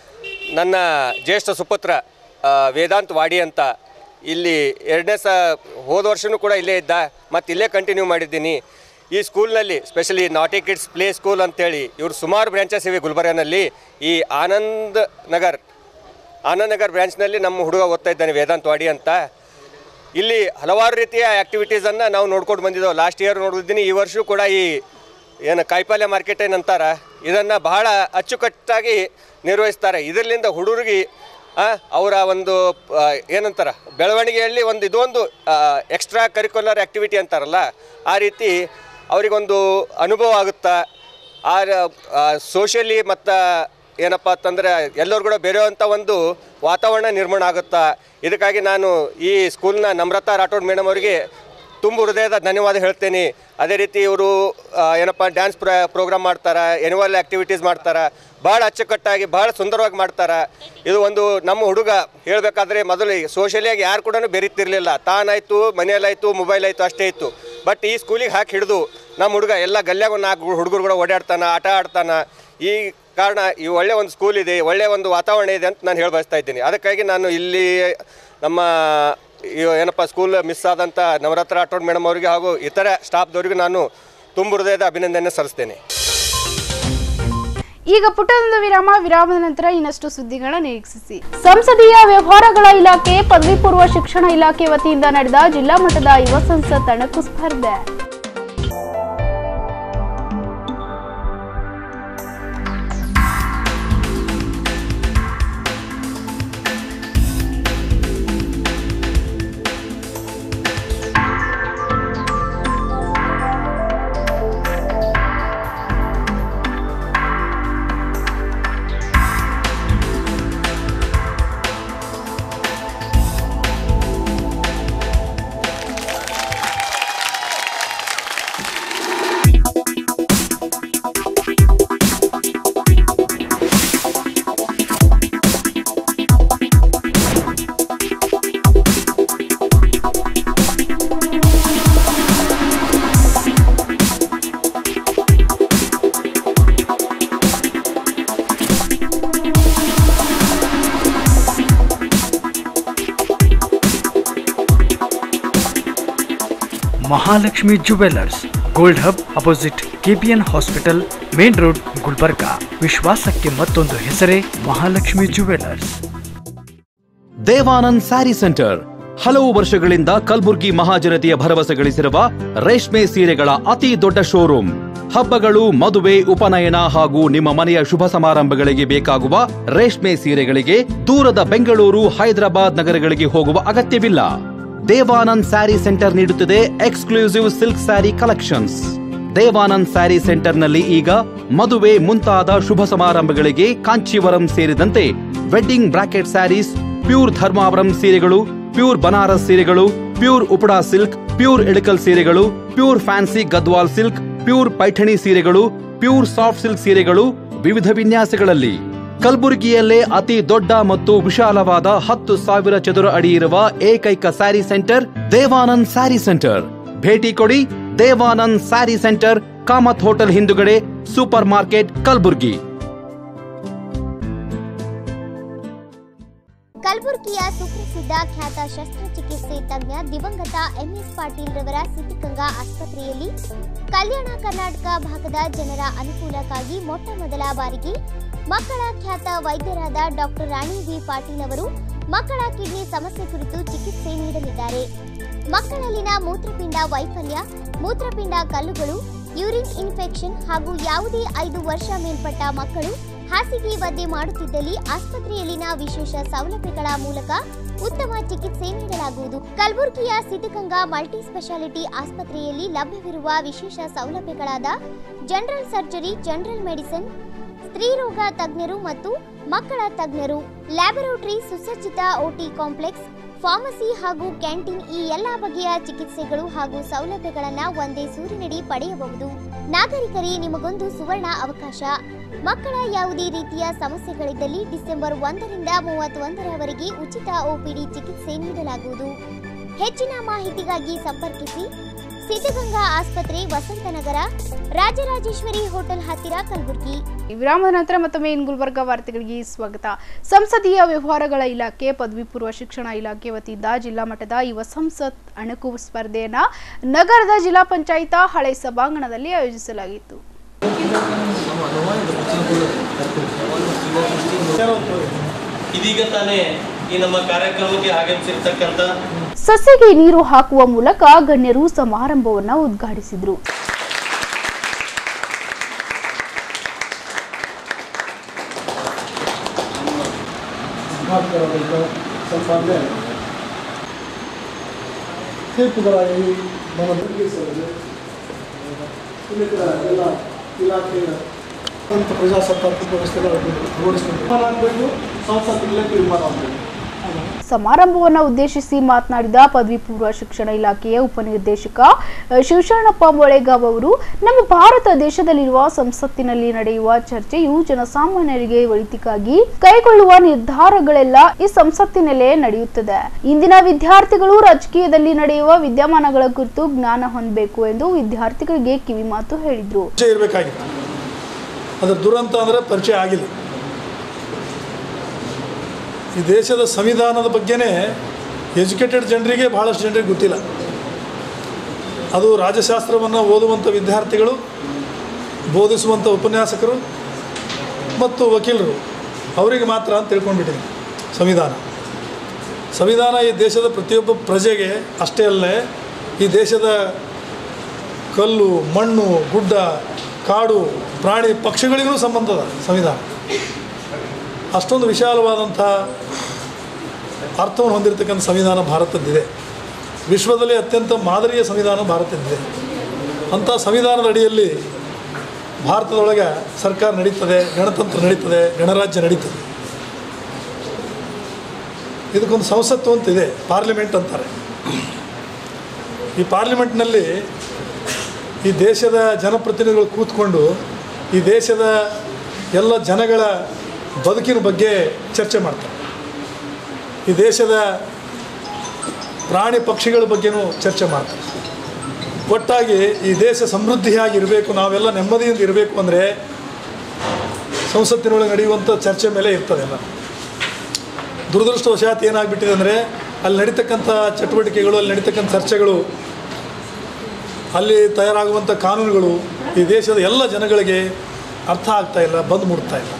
Speaker 9: ನನ್ನ ಜ್ಯೇಷ್ಠ ಸುಪುತ್ರ ಆ, ವೇದಾಂತ್ ವಾಡಿ ಅಂತ ಇಲ್ಲಿ ಎರಡನೇ ಸ ಹೋದ ವರ್ಷವೂ ಕೂಡ ಇಲ್ಲೇ ಇದ್ದ ಮತ್ತು ಇಲ್ಲೇ ಕಂಟಿನ್ಯೂ ಮಾಡಿದ್ದೀನಿ ಈ ಸ್ಕೂಲ್ನಲ್ಲಿ ಸ್ಪೆಷಲಿ ನಾಟಿ ಕಿಡ್ಸ್ ಪ್ಲೇ ಸ್ಕೂಲ್ ಅಂತೇಳಿ ಇವರು ಸುಮಾರು ಬ್ರ್ಯಾಂಚಸ್ ಇವೆ ಗುಲ್ಬರ್ಗನಲ್ಲಿ ಈ ಆನಂದ್ ನಗರ್ ಆನಂದ್ ನಗರ್ ಬ್ರ್ಯಾಂಚ್ನಲ್ಲಿ ನಮ್ಮ ಹುಡುಗ ಓದ್ತಾ ಇದ್ದಾನೆ ವೇದಾಂತ್ ವಾಡಿ ಅಂತ ಇಲ್ಲಿ ಹಲವಾರು ರೀತಿಯ ಆ್ಯಕ್ಟಿವಿಟೀಸನ್ನು ನಾವು ನೋಡ್ಕೊಂಡು ಬಂದಿದ್ದೇವೆ ಲಾಸ್ಟ್ ಇಯರ್ ನೋಡಿದ್ದೀನಿ ಈ ವರ್ಷವೂ ಕೂಡ ಈ ಏನು ಕಾಯಿಪಲ್ಯ ಮಾರ್ಕೆಟ್ ಏನಂತಾರ ಇದನ್ನು ಬಹಳ ಅಚ್ಚುಕಟ್ಟಾಗಿ ನಿರ್ವಹಿಸ್ತಾರೆ ಇದರಿಂದ ಹುಡುಗರಿಗೆ ಆ, ಅವರ ಒಂದು ಆ, ಏನಂತಾರ ಬೆಳವಣಿಗೆಯಲ್ಲಿ ಒಂದು ಇದೊಂದು ಎಕ್ಸ್ಟ್ರಾ ಕರಿಕ್ಯುಲರ್ ಆ್ಯಕ್ಟಿವಿಟಿ ಅಂತಾರಲ್ಲ ಆ ರೀತಿ ಅವರಿಗೊಂದು ಅನುಭವ ಆಗುತ್ತಾ ಆ ಸೋಷಿಯಲಿ ಮತ್ತು ಏನಪ್ಪ ಅಂತಂದರೆ ಎಲ್ಲರೂ ಕೂಡ ಬೆರೆಯುವಂಥ ಒಂದು ವಾತಾವರಣ ನಿರ್ಮಾಣ ಆಗುತ್ತಾ ಇದಕ್ಕಾಗಿ ನಾನು ಈ ಸ್ಕೂಲ್ನ ನಮ್ರತಾ ರಾಠೋಡ್ ಮೇಡಮ್ ಅವರಿಗೆ ತುಂಬ ಹೃದಯದ ಧನ್ಯವಾದ ಹೇಳ್ತೇನೆ ಅದೇ ರೀತಿ ಇವರು ಏನಪ್ಪ ಡ್ಯಾನ್ಸ್ ಪ್ರ ಪ್ರೋಗ್ರಾಮ್ ಮಾಡ್ತಾರೆ ಎನ್ಯುವಲ್ ಆ್ಯಕ್ಟಿವಿಟೀಸ್ ಮಾಡ್ತಾರೆ ಭಾಳ ಅಚ್ಚುಕಟ್ಟಾಗಿ ಭಾಳ ಸುಂದರವಾಗಿ ಮಾಡ್ತಾರೆ ಇದು ಒಂದು ನಮ್ಮ ಹುಡುಗ ಹೇಳಬೇಕಾದ್ರೆ ಮೊದಲು ಸೋಷಿಯಲಿಯಾಗಿ ಯಾರು ಕೂಡ ಬೆರೀತಿರ್ಲಿಲ್ಲ ತಾನಾಯಿತು ಮನೆಯಲ್ಲಾಯಿತು ಮೊಬೈಲ್ ಆಯಿತು ಅಷ್ಟೇ ಇತ್ತು ಬಟ್ ಈ ಸ್ಕೂಲಿಗೆ ಹಾಕಿ ಹಿಡಿದು ನಮ್ಮ ಹುಡುಗ ಎಲ್ಲ ಗಲ್ಯಾಗ ಒಂದು ನಾಲ್ಕು ಹುಡುಗರು ಕೂಡ ಓಡಾಡ್ತಾನೆ ಆಟ ಆಡ್ತಾನೆ ಈ ಕಾರಣ ಈ ಒಳ್ಳೆಯ ಒಂದು ಸ್ಕೂಲ್ ಇದೆ ಒಳ್ಳೆಯ ಒಂದು ವಾತಾವರಣ ಇದೆ ಅಂತ ನಾನು ಹೇಳಿ ಬಯಸ್ತಾ ಇದ್ದೀನಿ ಅದಕ್ಕಾಗಿ ನಾನು ಇಲ್ಲಿ ನಮ್ಮ ಈ ಏನಪ್ಪ ಸ್ಕೂಲ್ ಮಿಸ್ ಆದಂಥ ನವರಾತ್ರ ರಾಠೋಡ್ ಮೇಡಮ್ ಅವರಿಗೆ ಹಾಗೂ ಇತರ ಸ್ಟಾಫ್ದವರಿಗೂ ನಾನು ತುಂಬ ಹೃದಯದ ಅಭಿನಂದನೆ ಸಲ್ಲಿಸ್ತೇನೆ
Speaker 4: ಈಗ ಪುಟ್ಟದೊಂದು ವಿರಾಮ ವಿರಾಮದ ನಂತರ ಇನ್ನಷ್ಟು ಸುದ್ದಿಗಳ ನಿರೀಕ್ಷಿಸಿ ಸಂಸದೀಯ ವ್ಯವಹಾರಗಳ ಇಲಾಖೆ ಪದವಿ ಪೂರ್ವ ಶಿಕ್ಷಣ ಇಲಾಖೆ ವತಿಯಿಂದ ನಡೆದ ಜಿಲ್ಲಾ ಮಟ್ಟದ ಯುವ ಸಂಸತ್ ಅಣಕು ಸ್ಪರ್ಧೆ
Speaker 1: Mahalakshmi jewellers gold hub opposite KPN hospital main road Gulbarga ವಿಶ್ವಾಸಕ್ಕೆ ಮತ್ತೊಂದು ಹೆಸರೇ ಮಹಾಲಕ್ಷ್ಮಿ ಜುವೆಲ್ಲರ್ಸ್
Speaker 2: ದೇವಾನಂದ್ ಸ್ಯಾರಿ ಸೆಂಟರ್ ಹಲವು ವರ್ಷಗಳಿಂದ ಕಲ್ಬುರ್ಗಿ ಮಹಾಜನತೆಯ ಭರವಸೆ ಗಳಿಸಿರುವ ರೇಷ್ಮೆ ಸೀರೆಗಳ ಅತಿ ದೊಡ್ಡ ಶೋರೂಮ್ ಹಬ್ಬಗಳು ಮದುವೆ ಉಪನಯನ ಹಾಗೂ ನಿಮ್ಮ ಮನೆಯ ಶುಭ ಸಮಾರಂಭಗಳಿಗೆ ಬೇಕಾಗುವ ರೇಷ್ಮೆ ಸೀರೆಗಳಿಗೆ ದೂರದ ಬೆಂಗಳೂರು ಹೈದರಾಬಾದ್ ನಗರಗಳಿಗೆ ಹೋಗುವ ಅಗತ್ಯವಿಲ್ಲ ದೇವಾನಂದ್ ಸ್ಯಾರಿ ಸೆಂಟರ್ ನೀಡುತ್ತಿದೆ exclusive silk sari collections Devanand sari ಸೆಂಟರ್ನಲ್ಲಿ ಈಗ ಮದುವೆ ಮುಂತಾದ ಶುಭ ಸಮಾರಂಭಗಳಿಗೆ ಕಾಂಚೀವರಂ ಸೇರಿದಂತೆ wedding bracket saris pure Dharmavaram ಸೀರೆಗಳು ಪ್ಯೂರ್ ಬನಾರಸ್ ಸೀರೆಗಳು pure Uppada silk pure Ilkal ಸೀರೆಗಳು pure fancy Gadwal silk pure Paithani ಸೀರೆಗಳು ಪ್ಯೂರ್ ಸಾಫ್ಟ್ ಸಿಲ್ಕ್ ಸೀರೆಗಳು ವಿವಿಧ ವಿನ್ಯಾಸಗಳಲ್ಲಿ ಕಲಬುರಗಿಯಲ್ಲೇ ಅತಿ ದೊಡ್ಡ ಮತ್ತು ವಿಶಾಲವಾದ ಹತ್ತು ಸಾವಿರ ಚದುರ ಅಡಿ ಇರುವ ಏಕೈಕ ಸ್ಯಾರಿ ಸೆಂಟರ್ ದೇವಾನಂದ್ ಸ್ಯಾರಿ ಸೆಂಟರ್ ಭೇಟಿ ಕೊಡಿ ದೇವಾನಂದ್ ಸ್ಯಾರಿ ಸೆಂಟರ್ ಕಾಮತ್ ಹೋಟೆಲ್ ಹಿಂದುಗಡೆ ಸೂಪರ್ ಮಾರ್ಕೆಟ್ ಕಲಬುರ್ಗಿ
Speaker 3: ಕಲಬುರಗಿಯ ಸುಪ್ರಸಿದ್ಧ ಖ್ಯಾತ ಶಸ್ತ್ರಚಿಕಿತ್ಸೆ ತಜ್ಞ ದಿವಂಗತ ಎಂಎಸ್ ಪಾಟೀಲ್ ರವರ ಸಿದ್ಧಗಂಗಾ ಆಸ್ಪತ್ರೆಯಲ್ಲಿ ಕಲ್ಯಾಣ ಕರ್ನಾಟಕ ಭಾಗದ ಜನರ ಅನುಕೂಲಕ್ಕಾಗಿ ಮೊಟ್ಟ ಮೊದಲ ಬಾರಿಗೆ ಮಕ್ಕಳ ಖ್ಯಾತ ವೈದ್ಯರಾದ ಡಾಕ್ಟರ್ ರಾಣಿ ವಿ ಪಾಟೀಲ್ ಅವರು ಮಕ್ಕಳ ಕಿಡ್ನಿ ಸಮಸ್ಯೆ ಕುರಿತು ಚಿಕಿತ್ಸೆ ನೀಡಲಿದ್ದಾರೆ ಮಕ್ಕಳಲ್ಲಿನ ಮೂತ್ರಪಿಂಡ ವೈಫಲ್ಯ ಮೂತ್ರಪಿಂಡ ಕಲ್ಲುಗಳು ಯೂರಿನ್ ಇನ್ಫೆಕ್ಷನ್ ಹಾಗೂ ಯಾವುದೇ ಐದು ವರ್ಷ ಮೇಲ್ಪಟ್ಟ ಮಕ್ಕಳು ಹಾಸಿಗೆ ಒದ್ದೆ ಮಾಡುತ್ತಿದ್ದಲ್ಲಿ ಆಸ್ಪತ್ರೆಯಲ್ಲಿನ ವಿಶೇಷ ಸೌಲಭ್ಯಗಳ ಮೂಲಕ ಉತ್ತಮ ಚಿಕಿತ್ಸೆ ನೀಡಲಾಗುವುದು ಕಲಬುರಗಿಯ ಸಿದ್ಧಗಂಗಾ ಮಲ್ಟಿ ಸ್ಪೆಷಾಲಿಟಿ ಆಸ್ಪತ್ರೆಯಲ್ಲಿ ಲಭ್ಯವಿರುವ ವಿಶೇಷ ಸೌಲಭ್ಯಗಳಾದ ಜನರಲ್ ಸರ್ಜರಿ ಜನರಲ್ ಮೆಡಿಸಿನ್ ಸ್ತ್ರೀರೋಗ ತಜ್ಞರು ಮತ್ತು ಮಕ್ಕಳ ತಜ್ಞರು ಲ್ಯಾಬೊರೇಟರಿ ಸುಸಜ್ಜಿತ ಓಟಿ ಕಾಂಪ್ಲೆಕ್ಸ್ ಫಾರ್ಮಸಿ ಹಾಗೂ ಕ್ಯಾಂಟೀನ್ ಈ ಎಲ್ಲ ಬಗೆಯ ಚಿಕಿತ್ಸೆಗಳು ಹಾಗೂ ಸೌಲಭ್ಯಗಳನ್ನು ಒಂದೇ ಸೂರಿನಡಿ ಪಡೆಯಬಹುದು ನಾಗರಿಕರೇ ನಿಮಗೊಂದು ಸುವರ್ಣ ಅವಕಾಶ ಮಕ್ಕಳ ಯಾವುದೇ ರೀತಿಯ ಸಮಸ್ಯೆಗಳಿದ್ದಲ್ಲಿ ಡಿಸೆಂಬರ್ ಒಂದರಿಂದ ಮೂವತ್ತೊಂದರವರೆಗೆ ಉಚಿತ ಒಪಿಡಿ ಚಿಕಿತ್ಸೆ ನೀಡಲಾಗುವುದು ಹೆಚ್ಚಿನ ಮಾಹಿತಿಗಾಗಿ ಸಂಪರ್ಕಿಸಿ ಸಿದ್ಧಗಂಗಾ ಆಸ್ಪತ್ರೆ ವಸಂತನಗರ ರಾಜರಾಜೇಶ್ವರಿ ಹೋಟೆಲ್ ಹತ್ತಿರ ಕಲಬುರಗಿ
Speaker 4: ವಿರಾಮದ ನಂತರ ಮತ್ತೊಮ್ಮೆ ಇನ್ ಗುಲ್ಬರ್ಗ ವಾರ್ತೆಗಳಿಗೆ ಸ್ವಾಗತ ಸಂಸದೀಯ ವ್ಯವಹಾರಗಳ ಇಲಾಖೆ ಪದವಿ ಪೂರ್ವ ಶಿಕ್ಷಣ ಇಲಾಖೆ ವತಿಯಿಂದ ಜಿಲ್ಲಾ ಮಟ್ಟದ ಯುವ ಸಂಸತ್ ಅಣಕು ಸ್ಪರ್ಧೆಯನ್ನ ನಗರದ ಜಿಲ್ಲಾ ಪಂಚಾಯತ ಹಳೆ ಸಭಾಂಗಣದಲ್ಲಿ ಆಯೋಜಿಸಲಾಗಿತ್ತು
Speaker 10: ಇದೀಗ ತಾನೇ ಈ ನಮ್ಮ ಕಾರ್ಯಕ್ರಮಕ್ಕೆ ಆಗಮಿಸಿರ್ತಕ್ಕಂಥ
Speaker 4: ಸಸಿಗೆ ನೀರು ಹಾಕುವ ಮೂಲಕ ಗಣ್ಯರು ಸಮಾರಂಭವನ್ನ ಉದ್ಘಾಟಿಸಿದ್ರು
Speaker 11: ಮಾತುಕತೆ ಸ್ವಲ್ಪ ಅಂದರೆ ತೀರ್ಪುಗಳಾಗಿ ನಮ್ಮ ಸಲ್ಲಿಸೋದು ಇನ್ನಿತರ ಎಲ್ಲ ಇಲಾಖೆಯ ಅಂತ ಪ್ರಜಾಸತ್ತಾತ್ಮಕ ವ್ಯವಸ್ಥೆಗಳನ್ನು ರೂಢಿಸಬೇಕು ತೀರ್ಮಾನ ಆಗಬೇಕು ಸಂಸತ್ತಿನಲ್ಲೇ ತೀರ್ಮಾನ ಆಗಬೇಕು
Speaker 4: ಸಮಾರಂಭವನ್ನು ಉದ್ದೇಶಿಸಿ ಮಾತನಾಡಿದ ಪದವಿ ಪೂರ್ವ ಶಿಕ್ಷಣ ಇಲಾಖೆಯ ಉಪನಿರ್ದೇಶಕ ಅ, ಶಿವಶರಣಪ್ಪ ಮೊಳೆಗಾವ್ ಅವರು ನಮ್ಮ ಭಾರತ ದೇಶದಲ್ಲಿರುವ ಸಂಸತ್ತಿನಲ್ಲಿ ನಡೆಯುವ ಚರ್ಚೆಯು ಜನಸಾಮಾನ್ಯರಿಗೆ ಒಳಿತಿಗಾಗಿ ಕೈಗೊಳ್ಳುವ ನಿರ್ಧಾರಗಳೆಲ್ಲ ಈ ಸಂಸತ್ತಿನಲ್ಲೇ ನಡೆಯುತ್ತದೆ ಇಂದಿನ ವಿದ್ಯಾರ್ಥಿಗಳು ರಾಜಕೀಯದಲ್ಲಿ ನಡೆಯುವ ವಿದ್ಯಮಾನಗಳ ಕುರಿತು ಜ್ಞಾನ ಹೊಂದಬೇಕು ಎಂದು ವಿದ್ಯಾರ್ಥಿಗಳಿಗೆ ಕಿವಿಮಾತು ಹೇಳಿದರು
Speaker 11: ಪರಿಚಯ ಇರಬೇಕಾಗಿತ್ತು ಅದರ ದುರಂತ ಅಂದರೆ ಪರಿಚಯ ಆಗಿಲ್ಲ ಈ ದೇಶದ ಸಂವಿಧಾನದ ಬಗ್ಗೆನೇ ಎಜುಕೇಟೆಡ್ ಜನರಿಗೆ ಭಾಳಷ್ಟು ಜನರಿಗೆ ಗೊತ್ತಿಲ್ಲ ಅದು ರಾಜಶಾಸ್ತ್ರವನ್ನು ಓದುವಂಥ ವಿದ್ಯಾರ್ಥಿಗಳು ಬೋಧಿಸುವಂಥ ಉಪನ್ಯಾಸಕರು ಮತ್ತು ವಕೀಲರು ಅವರಿಗೆ ಮಾತ್ರ ಅಂತ ತಿಳ್ಕೊಂಡ್ಬಿಟ್ಟಿದೆ ಸಂವಿಧಾನ ಸಂವಿಧಾನ ಈ ದೇಶದ ಪ್ರತಿಯೊಬ್ಬ ಪ್ರಜೆಗೆ ಅಷ್ಟೇ ಅಲ್ಲೇ ಈ ದೇಶದ ಕಲ್ಲು ಮಣ್ಣು ಗುಡ್ಡ ಕಾಡು ಪ್ರಾಣಿ ಪಕ್ಷಿಗಳಿಗೂ ಸಂಬಂಧದ ಸಂವಿಧಾನ ಅಷ್ಟೊಂದು ವಿಶಾಲವಾದಂಥ ಅರ್ಥವನ್ನು ಹೊಂದಿರತಕ್ಕಂಥ ಸಂವಿಧಾನ ಭಾರತದ್ದಿದೆ ವಿಶ್ವದಲ್ಲಿ ಅತ್ಯಂತ ಮಾದರಿಯ ಸಂವಿಧಾನ ಭಾರತದ್ದಿದೆ ಅಂಥ ಸಂವಿಧಾನದ ಅಡಿಯಲ್ಲಿ ಭಾರತದೊಳಗೆ ಸರ್ಕಾರ ನಡೀತದೆ ಗಣತಂತ್ರ ನಡೀತದೆ ಗಣರಾಜ್ಯ ನಡೀತದೆ ಇದಕ್ಕೊಂದು ಸಂಸತ್ತು ಅಂತಿದೆ ಪಾರ್ಲಿಮೆಂಟ್ ಅಂತಾರೆ ಈ ಪಾರ್ಲಿಮೆಂಟ್ನಲ್ಲಿ ಈ ದೇಶದ ಜನಪ್ರತಿನಿಧಿಗಳು ಕೂತ್ಕೊಂಡು ಈ ದೇಶದ ಎಲ್ಲ ಜನಗಳ ಬದುಕಿನ ಬಗ್ಗೆ ಚರ್ಚೆ ಮಾಡ್ತಾರೆ ಈ ದೇಶದ ಪ್ರಾಣಿ ಪಕ್ಷಿಗಳ ಬಗ್ಗೆನೂ ಚರ್ಚೆ ಮಾಡ್ತಾರೆ ಒಟ್ಟಾಗಿ ಈ ದೇಶ ಸಮೃದ್ಧಿಯಾಗಿರಬೇಕು ನಾವೆಲ್ಲ ನೆಮ್ಮದಿಯಿಂದ ಇರಬೇಕು ಅಂದರೆ ಸಂಸತ್ತಿನೊಳಗೆ ನಡೆಯುವಂಥ ಚರ್ಚೆ ಮೇಲೆ ಇರ್ತದೆಲ್ಲ ದುರದೃಷ್ಟವಶಾತ್ ಏನಾಗ್ಬಿಟ್ಟಿದೆ ಅಂದರೆ ಅಲ್ಲಿ ನಡೀತಕ್ಕಂಥ ಚಟುವಟಿಕೆಗಳು ಅಲ್ಲಿ ನಡೀತಕ್ಕಂಥ ಚರ್ಚೆಗಳು ಅಲ್ಲಿ ತಯಾರಾಗುವಂಥ ಕಾನೂನುಗಳು ಈ ದೇಶದ ಎಲ್ಲ ಜನಗಳಿಗೆ ಅರ್ಥ ಆಗ್ತಾ ಇಲ್ಲ ಬಂದು ಮುಟ್ತಾ ಇಲ್ಲ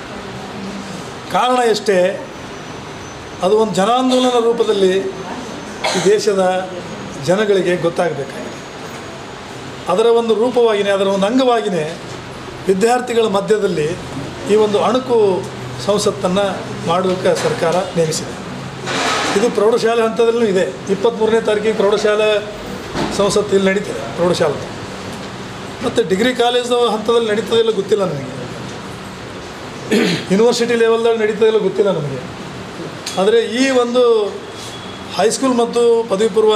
Speaker 11: ಕಾರಣ ಎಷ್ಟೇ ಅದು ಒಂದು ಜನಾಂದೋಲನ ರೂಪದಲ್ಲಿ ಈ ದೇಶದ ಜನಗಳಿಗೆ ಗೊತ್ತಾಗಬೇಕಾಗಿದೆ ಅದರ ಒಂದು ರೂಪವಾಗಿಯೇ ಅದರ ಒಂದು ಅಂಗವಾಗಿಯೇ ವಿದ್ಯಾರ್ಥಿಗಳ ಮಧ್ಯದಲ್ಲಿ ಈ ಒಂದು ಅಣುಕು ಸಂಸತ್ತನ್ನು ಮಾಡೋಕ್ಕೆ ಸರ್ಕಾರ ನೇಮಿಸಿದೆ ಇದು ಪ್ರೌಢಶಾಲೆ ಹಂತದಲ್ಲೂ ಇದೆ ಇಪ್ಪತ್ತ್ಮೂರನೇ ತಾರೀಕಿಗೆ ಪ್ರೌಢಶಾಲೆ ಸಂಸತ್ತು ಇಲ್ಲಿ ನಡೀತದೆ ಪ್ರೌಢಶಾಲೆ ಮತ್ತು ಡಿಗ್ರಿ ಕಾಲೇಜು ಹಂತದಲ್ಲಿ ನಡೀತದೆ ಇಲ್ಲ ಗೊತ್ತಿಲ್ಲ ನನಗೆ ಯೂನಿವರ್ಸಿಟಿ ಲೆವೆಲ್ದಾಗ ನಡೀತದೆ ಇಲ್ಲ ಗೊತ್ತಿಲ್ಲ ನಮಗೆ ಆದರೆ ಈ ಒಂದು ಹೈಸ್ಕೂಲ್ ಮತ್ತು ಪದವಿ ಪೂರ್ವ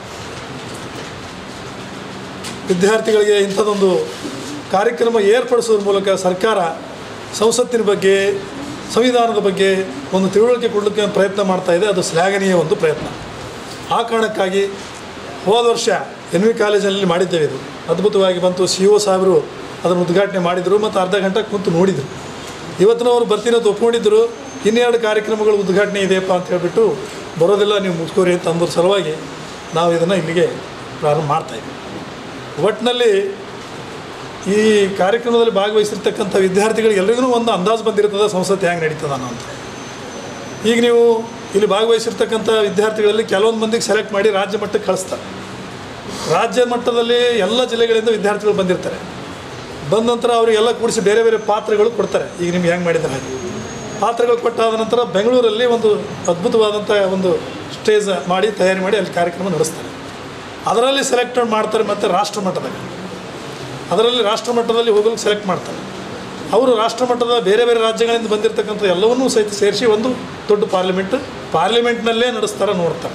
Speaker 11: ವಿದ್ಯಾರ್ಥಿಗಳಿಗೆ ಇಂಥದ್ದೊಂದು ಕಾರ್ಯಕ್ರಮ ಏರ್ಪಡಿಸೋದ್ರ ಮೂಲಕ ಸರ್ಕಾರ ಸಂಸತ್ತಿನ ಬಗ್ಗೆ ಸಂವಿಧಾನದ ಬಗ್ಗೆ ಒಂದು ತಿಳುವಳಿಕೆ ಕೊಡಲಿಕ್ಕೆ ಪ್ರಯತ್ನ ಮಾಡ್ತಾ ಇದೆ ಅದು ಶ್ಲಾಘನೀಯ ಒಂದು ಪ್ರಯತ್ನ ಆ ಕಾರಣಕ್ಕಾಗಿ ಹೋದ ವರ್ಷ ಎನ್ ವಿ ಕಾಲೇಜಲ್ಲಿ ಮಾಡಿದ್ದೇವೆ ಇದು ಅದ್ಭುತವಾಗಿ ಬಂತು ಸಿ ಒ ಸಾಹೇಬರು ಅದನ್ನು ಉದ್ಘಾಟನೆ ಮಾಡಿದರು ಮತ್ತು ಅರ್ಧ ಗಂಟೆ ಕುಂತು ನೋಡಿದರು ಇವತ್ತಿನ ಅವರು ಬರ್ತೀನಿ ಅಂತ ಒಪ್ಕೊಂಡಿದ್ದರು ಇನ್ನೆರಡು ಕಾರ್ಯಕ್ರಮಗಳು ಉದ್ಘಾಟನೆ ಇದೆಯಪ್ಪ ಅಂತ ಹೇಳಿಬಿಟ್ಟು ಬರೋದಿಲ್ಲ ನೀವು ಮುಗಿಸ್ಕೋರಿ ಅಂತ ಅಂದ್ರ ಸಲುವಾಗಿ ನಾವು ಇದನ್ನು ಇಲ್ಲಿಗೆ ಪ್ರಾರಂಭ ಮಾಡ್ತಾಯಿದ್ವಿ ಒಟ್ಟಿನಲ್ಲಿ ಈ ಕಾರ್ಯಕ್ರಮದಲ್ಲಿ ಭಾಗವಹಿಸಿರ್ತಕ್ಕಂಥ ವಿದ್ಯಾರ್ಥಿಗಳಿಗೆ ಎಲ್ರಿಗೂ ಒಂದು ಅಂದಾಜು ಬಂದಿರ್ತದೆ ಸಂಸತ್ತು ಹೆಂಗೆ ನಡೀತದ ಅನ್ನೋ ಅಂತ ಈಗ ನೀವು ಇಲ್ಲಿ ಭಾಗವಹಿಸಿರ್ತಕ್ಕಂಥ ವಿದ್ಯಾರ್ಥಿಗಳಲ್ಲಿ ಕೆಲವೊಂದು ಮಂದಿಗೆ ಸೆಲೆಕ್ಟ್ ಮಾಡಿ ರಾಜ್ಯ ಮಟ್ಟಕ್ಕೆ ಕಳಿಸ್ತಾರೆ ರಾಜ್ಯ ಮಟ್ಟದಲ್ಲಿ ಎಲ್ಲ ಜಿಲ್ಲೆಗಳಿಂದ ವಿದ್ಯಾರ್ಥಿಗಳು ಬಂದಿರ್ತಾರೆ ಬಂದ ನಂತರ ಅವರಿಗೆಲ್ಲ ಕೂಡಿಸಿ ಬೇರೆ ಬೇರೆ ಪಾತ್ರಗಳು ಕೊಡ್ತಾರೆ ಈಗ ನಿಮ್ಗೆ ಹೆಂಗೆ ಮಾಡಿದ್ದಾರೆ ಹಾಗೆ ಪಾತ್ರಗಳು ಕೊಟ್ಟಾದ ನಂತರ ಬೆಂಗಳೂರಲ್ಲಿ ಒಂದು ಅದ್ಭುತವಾದಂಥ ಒಂದು ಸ್ಟೇಜ್ ಮಾಡಿ ತಯಾರಿ ಮಾಡಿ ಅಲ್ಲಿ ಕಾರ್ಯಕ್ರಮ ನಡೆಸ್ತಾರೆ ಅದರಲ್ಲಿ ಸೆಲೆಕ್ಟ್ ಮಾಡ್ತಾರೆ ಮತ್ತು ರಾಷ್ಟ್ರ ಮಟ್ಟದಾಗ ಅದರಲ್ಲಿ ರಾಷ್ಟ್ರ ಮಟ್ಟದಲ್ಲಿ ಹೋಗಲು ಸೆಲೆಕ್ಟ್ ಮಾಡ್ತಾರೆ ಅವರು ರಾಷ್ಟ್ರ ಮಟ್ಟದ ಬೇರೆ ಬೇರೆ ರಾಜ್ಯಗಳಿಂದ ಬಂದಿರತಕ್ಕಂಥ ಎಲ್ಲವನ್ನೂ ಸಹಿತ ಸೇರಿಸಿ ಒಂದು ದೊಡ್ಡ ಪಾರ್ಲಿಮೆಂಟ್ ಪಾರ್ಲಿಮೆಂಟ್ನಲ್ಲೇ ನಡೆಸ್ತಾರೆ ನೋಡ್ತಾರೆ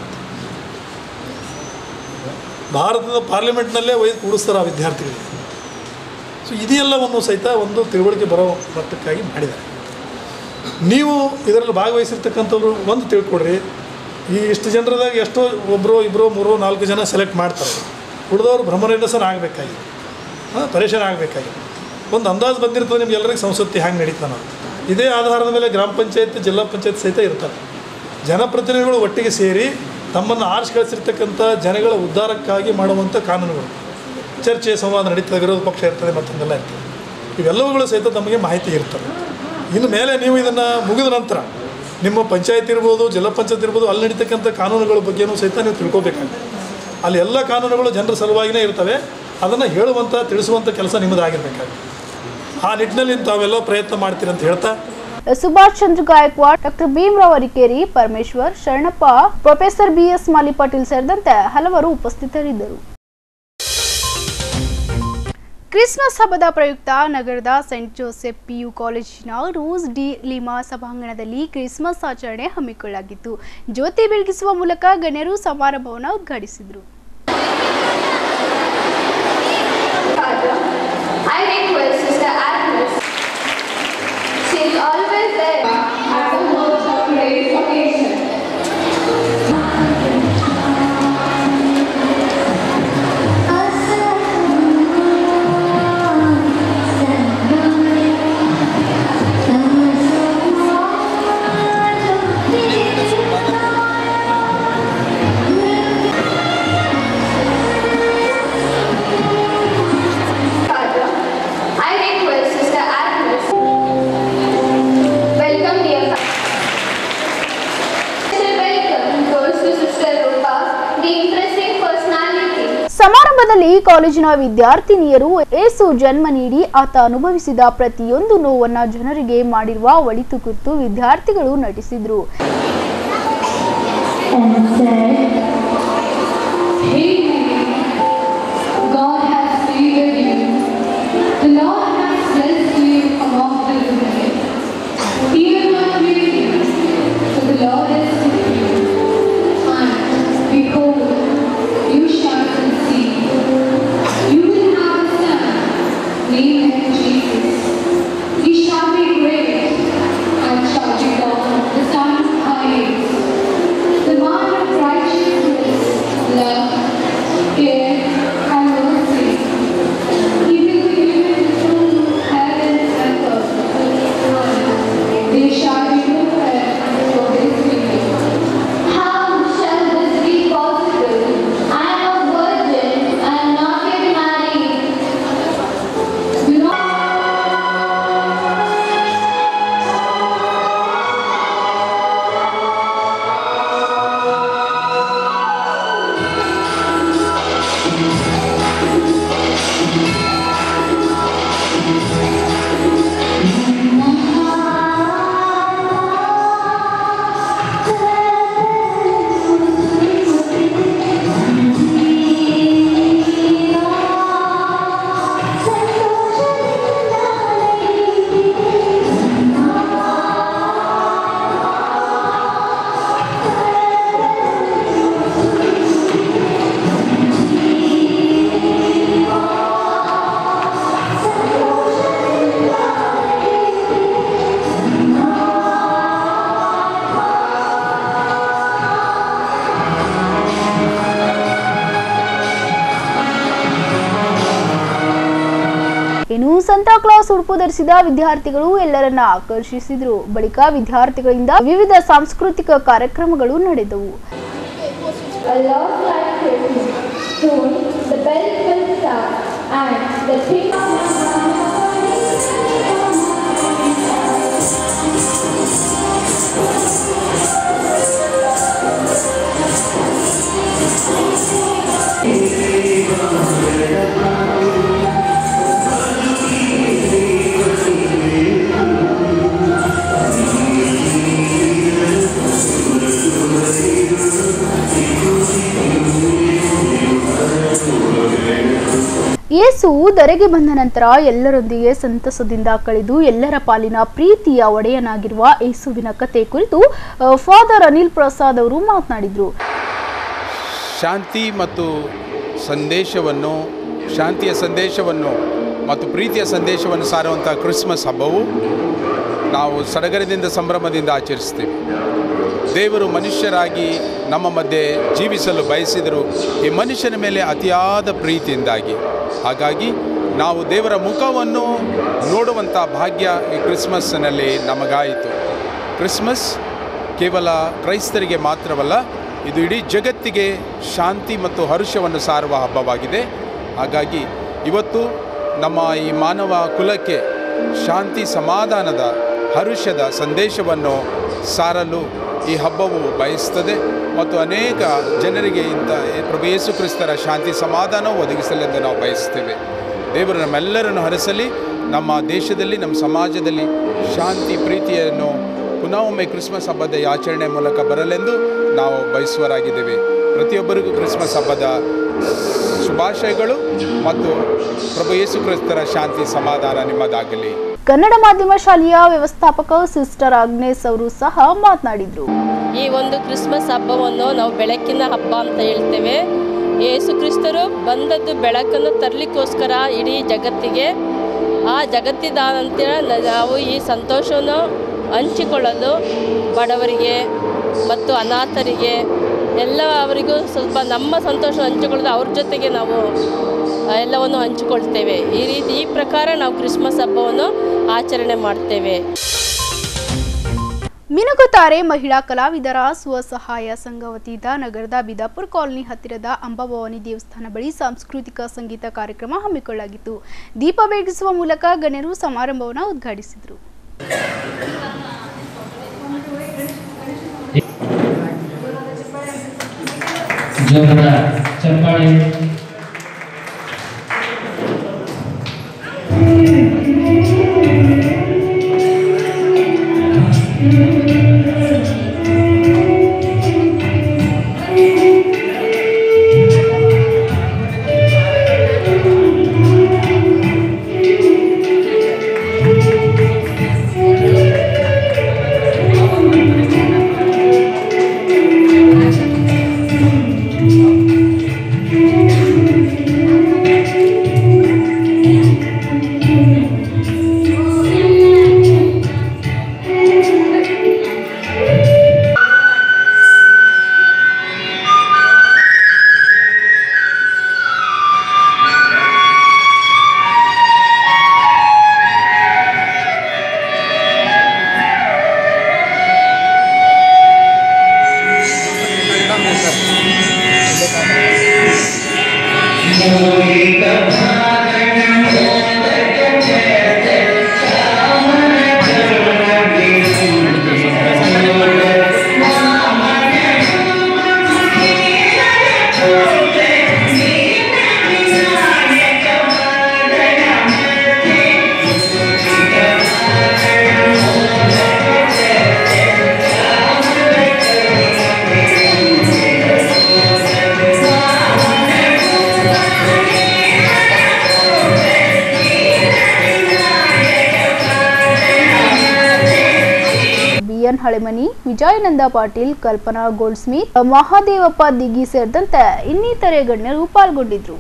Speaker 11: ಭಾರತದ ಪಾರ್ಲಿಮೆಂಟ್ನಲ್ಲೇ ಒಯ್ದು ಕೂಡಿಸ್ತಾರೆ ಆ ವಿದ್ಯಾರ್ಥಿಗಳಿಗೆ ಸೊ ಇದೆಲ್ಲವನ್ನು ಸಹಿತ ಒಂದು ತಿಳುವಳಿಕೆ ಬರೋ ಮಟ್ಟಕ್ಕಾಗಿ ಮಾಡಿದ್ದಾರೆ ನೀವು ಇದರಲ್ಲಿ ಭಾಗವಹಿಸಿರ್ತಕ್ಕಂಥವ್ರು ಒಂದು ತಿಳ್ಕೊಡ್ರಿ ಈ ಇಷ್ಟು ಜನರದಾಗ ಎಷ್ಟೋ ಒಬ್ಬರು ಇಬ್ಬರು ಮೂರು ನಾಲ್ಕು ಜನ ಸೆಲೆಕ್ಟ್ ಮಾಡ್ತಾರೆ ಉಳಿದವರು ಭ್ರಮನಿರಸನ ಆಗಬೇಕಾಗಿ ಹಾಂ ಪರೇಶಾನ ಆಗಬೇಕಾಗಿ ಒಂದು ಅಂದಾಜು ಬಂದಿರ್ತದೆ ನಿಮ್ಗೆ ಎಲ್ಲರಿಗೆ ಸಂಸತ್ತಿ ಹ್ಯಾಂಗೆ ನಡೀತಾನೆ ಅಂತ. ಇದೇ ಆಧಾರದ ಮೇಲೆ ಗ್ರಾಮ ಪಂಚಾಯತ್ ಜಿಲ್ಲಾ ಪಂಚಾಯತ್ ಸಹಿತ ಇರ್ತಾರೆ ಜನಪ್ರತಿನಿಧಿಗಳು ಒಟ್ಟಿಗೆ ಸೇರಿ ತಮ್ಮನ್ನು ಆರಿಸಿ ಕಳಿಸಿರ್ತಕ್ಕಂಥ ಜನಗಳ ಉದ್ಧಾರಕ್ಕಾಗಿ ಮಾಡುವಂಥ ಕಾನೂನುಗಳು ಚರ್ಚೆ ಸಂವಾದ ನಡೀತದೆ ವಿರೋಧ ಪಕ್ಷ ಇರ್ತದೆ ಮತ್ತೊಂದೆಲ್ಲ ಇರ್ತದೆ ಇವೆಲ್ಲವುಗಳು ಸಹಿತ ತಮಗೆ ಮಾಹಿತಿ ಇರ್ತದೆ ಇನ್ನು ಮೇಲೆ ನೀವು ಇದನ್ನು ಮುಗಿದ ನಂತರ ನಿಮ್ಮ ಪಂಚಾಯತ್ ಇರ್ಬೋದು ಜಿಲ್ಲಾ ಪಂಚಾಯತ್ ಇರ್ಬೋದು ಅಲ್ಲಿ ನಡೀತಕ್ಕಂಥ ಕಾನೂನುಗಳ ಬಗ್ಗೆನೂ ಸಹಿತ ನೀವು ತಿಳ್ಕೊಬೇಕಾಗುತ್ತೆ ಅಲ್ಲಿ ಎಲ್ಲ ಕಾನೂನುಗಳು ಜನರ ಸಲುವಾಗಿಯೇ ಇರ್ತವೆ ಅದನ್ನು ಹೇಳುವಂಥ ತಿಳಿಸುವಂಥ ಕೆಲಸ ನಿಮ್ಮದಾಗಿರ್ಬೇಕಾಗುತ್ತೆ ಆ ನಿಟ್ಟಿನಲ್ಲಿ ತಾವೆಲ್ಲ ಪ್ರಯತ್ನ ಮಾಡ್ತೀರಂತ ಹೇಳ್ತಾ
Speaker 4: Subhash Chandra Gaikwad doctor Bhimrao Arikeri Parameshwar Sharanappa professor BS Mali Patil ಸೇರಿದಂತೆ ಹಲವರು ಉಪಸ್ಥಿತರಿದ್ದರು ಕ್ರಿಸ್ಮಸ್ ಹಬ್ಬದ ಪ್ರಯುಕ್ತ ನಗರದ ಸೆಂಟ್ ಜೋಸೆಫ್ ಪಿಯು ಕಾಲೇಜಿನ ರೋಸ್ ಡಿ ಲಿಮಾ ಸಭಾಂಗಣದಲ್ಲಿ ಕ್ರಿಸ್ಮಸ್ ಆಚರಣೆ ಹಮ್ಮಿಕೊಳ್ಳಲಾಗಿತ್ತು ಜ್ಯೋತಿ ಬೆಳಗಿಸುವ ಮೂಲಕ ಗಣ್ಯರು ಸಮಾರಂಭವನ್ನು ಉದ್ಘಾಟಿಸಿದರು
Speaker 12: I request Sister Agnes. She is always there at the most of today's occasion. Father, I request Sister Agnes. Welcome, dear Father. Special welcome goes to Sister Rupa, the impressive personality.
Speaker 4: ಸಮಾರಂಭದಲ್ಲಿ ಕಾಲೇಜಿನ ವಿದ್ಯಾರ್ಥಿನಿಯರು ಏಸು ಜನ್ಮ ನೀಡಿ ಆತ ಅನುಭವಿಸಿದ ಪ್ರತಿಯೊಂದು ನೋವನ್ನ ಜನರಿಗೆ ಮಾಡಿರುವ ಒಳಿತು ಕುರಿತು ವಿದ್ಯಾರ್ಥಿಗಳು ನಟಿಸಿದ್ರು
Speaker 12: and said, Hey, God has favored you. The Lord has blessed you among the women. Fear not greatly, for the Lord is with you. And behold, you shall conceive. You will have a son, named him Jesus. He shall be great, and shall be called the Son of Highest. The man of righteousness, love, care, and mercy. He will be given the throne of heaven and earth. And they shall be no end for his kingdom. How shall this be possible? I am a virgin and not yet married. Do not
Speaker 4: ಇನ್ನು ಸಂತಾ class ಉಡುಪು ಧರಿಸಿದ ವಿದ್ಯಾರ್ಥಿಗಳು ಎಲ್ಲರನ್ನ ಆಕರ್ಷಿಸಿದ್ರು ಬಳಿಕ ವಿದ್ಯಾರ್ಥಿಗಳಿಂದ ವಿವಿಧ ಸಾಂಸ್ಕೃತಿಕ ಕಾರ್ಯಕ್ರಮಗಳು ನಡೆದವು
Speaker 12: A love like Christmas. Soon the bells will start and the thing
Speaker 4: ಯೇಸು ಧರೆಗೆ ಬಂದ ನಂತರ ಎಲ್ಲರೊಂದಿಗೆ ಸಂತಸದಿಂದ ಕಳೆದು ಎಲ್ಲರ ಪಾಲಿನ ಪ್ರೀತಿಯ ಒಡೆಯನಾಗಿರುವ ಯೇಸುವಿನ ಕತೆ ಕುರಿತು ಆ, ಫಾದರ್ ಅನಿಲ್ ಪ್ರಸಾದ್ ಅವರು ಮಾತನಾಡಿದ್ರು
Speaker 13: ಶಾಂತಿ ಮತ್ತು ಸಂದೇಶವನ್ನು ಶಾಂತಿಯ ಸಂದೇಶವನ್ನು ಮತ್ತು ಪ್ರೀತಿಯ ಸಂದೇಶವನ್ನು ಸಾರುವಂಥ ಕ್ರಿಸ್ಮಸ್ ಹಬ್ಬವು ನಾವು ಸಡಗರದಿಂದ ಸಂಭ್ರಮದಿಂದ ಆಚರಿಸ್ತೀವಿ ದೇವರು ಮನುಷ್ಯರಾಗಿ ನಮ್ಮ ಮಧ್ಯೆ ಜೀವಿಸಲು ಬಯಸಿದರು ಈ ಮನುಷ್ಯನ ಮೇಲೆ ಅತಿಯಾದ ಪ್ರೀತಿಯಿಂದಾಗಿ ಹಾಗಾಗಿ ನಾವು ದೇವರ ಮುಖವನ್ನು ನೋಡುವಂಥ ಭಾಗ್ಯ ಈ ಕ್ರಿಸ್ಮಸ್ನಲ್ಲಿ ನಮಗಾಯಿತು ಕ್ರಿಸ್ಮಸ್ ಕೇವಲ ಕ್ರೈಸ್ತರಿಗೆ ಮಾತ್ರವಲ್ಲ ಇದು ಇಡೀ ಜಗತ್ತಿಗೆ ಶಾಂತಿ ಮತ್ತು ಹರ್ಷವನ್ನು ಸಾರುವ ಹಬ್ಬವಾಗಿದೆ ಹಾಗಾಗಿ ಇವತ್ತು ನಮ್ಮ ಈ ಮಾನವ ಕುಲಕ್ಕೆ ಶಾಂತಿ ಸಮಾಧಾನದ ಹರುಷದ ಸಂದೇಶವನ್ನು ಸಾರಲು ಈ ಹಬ್ಬವು ಬಯಸ್ತದೆ ಮತ್ತು ಅನೇಕ ಜನರಿಗೆ ಇಂಥ ಪ್ರಭು ಯೇಸು ಕ್ರಿಸ್ತರ ಶಾಂತಿ ಸಮಾಧಾನವು ಒದಗಿಸಲೆಂದು ನಾವು ಬಯಸ್ತೇವೆ ದೇವರು ನಮ್ಮೆಲ್ಲರನ್ನು ಹರಿಸಲಿ ನಮ್ಮ ದೇಶದಲ್ಲಿ ನಮ್ಮ ಸಮಾಜದಲ್ಲಿ ಶಾಂತಿ ಪ್ರೀತಿಯನ್ನು ಪುನಃ ಒಮ್ಮೆ ಕ್ರಿಸ್ಮಸ್ ಹಬ್ಬದ ಈ ಆಚರಣೆ ಮೂಲಕ ಬರಲೆಂದು ನಾವು ಬಯಸುವರಾಗಿದ್ದೇವೆ ಪ್ರತಿಯೊಬ್ಬರಿಗೂ ಕ್ರಿಸ್ಮಸ್ ಹಬ್ಬದ ಶುಭಾಶಯಗಳು ಮತ್ತು ಪ್ರಭು ಯೇಸು ಕ್ರಿಸ್ತರ ಶಾಂತಿ ಸಮಾಧಾನ ನಿಮ್ಮದಾಗಲಿ
Speaker 4: ಕನ್ನಡ ಮಾಧ್ಯಮ ಶಾಲೆಯ ವ್ಯವಸ್ಥಾಪಕ ಸಿಸ್ಟರ್ ಆಗ್ನೇಸ್ ಅವರು ಸಹ ಮಾತನಾಡಿದರು
Speaker 14: ಈ ಒಂದು ಕ್ರಿಸ್ಮಸ್ ಹಬ್ಬವನ್ನು ನಾವು ಬೆಳಕಿನ ಹಬ್ಬ ಅಂತ ಹೇಳ್ತೇವೆ ಯೇಸು ಕ್ರಿಸ್ತರು ಬಂದದ್ದು ಬೆಳಕನ್ನು ತರಲಿಕ್ಕೋಸ್ಕರ ಇಡೀ ಜಗತ್ತಿಗೆ ಆ ಜಗತ್ತಿದ ನಂತರ ನ- ನಾವು ಈ ಸಂತೋಷವನ್ನು ಹಂಚಿಕೊಳ್ಳಲು ಬಡವರಿಗೆ ಮತ್ತು ಅನಾಥರಿಗೆ ಎಲ್ಲ ಅವರಿಗೂ ಸ್ವಲ್ಪ ನಮ್ಮ ಸಂತೋಷ ಹಂಚಿಕೊಳ್ಳೋದು ಅವ್ರ ಜೊತೆಗೆ ನಾವು ಆ, ಎಲ್ಲವನ್ನು ಹಂಚಿಕೊಳ್ತೇವೆ ಈ ರೀತಿ ಈ ಪ್ರಕಾರ ನಾವು ಕ್ರಿಸ್ಮಸ್ ಹಬ್ಬವನ್ನು ಆಚರಣೆ ಮಾಡ್ತೇವೆ
Speaker 4: ಮಿನುಗುತ್ತಾರೆ ಮಹಿಳಾ ಕಲಾವಿದರ ಸ್ವಸಹಾಯ ಸಂಘ ವತಿಯಿಂದ ನಗರದ ಬಿದಾಪುರ ಕಾಲನಿ ಹತ್ತಿರದ ಅಂಬಾಭವಾನಿ ದೇವಸ್ಥಾನ ಬಳಿ ಸಾಂಸ್ಕೃತಿಕ ಸಂಗೀತ ಕಾರ್ಯಕ್ರಮ ಹಮ್ಮಿಕೊಳ್ಳಲಾಗಿತ್ತು ದೀಪ ಬೆಳಗಿಸುವ ಮೂಲಕ ಗಣ್ಯರು ಸಮಾರಂಭವನ್ನು ಉದ್ಘಾಟಿಸಿದರು
Speaker 15: ಜೋರದ ಚಪ್ಪಾಳೆ
Speaker 4: BN Halemani Vijayananda Patil Kalpana Goldsmith Mahadevappa Digi ಸೇರಿದಂತೆ ಇನ್ನಿತರೆ ಗಣ್ಯರು ಪಾಲ್ಗೊಂಡಿದ್ರು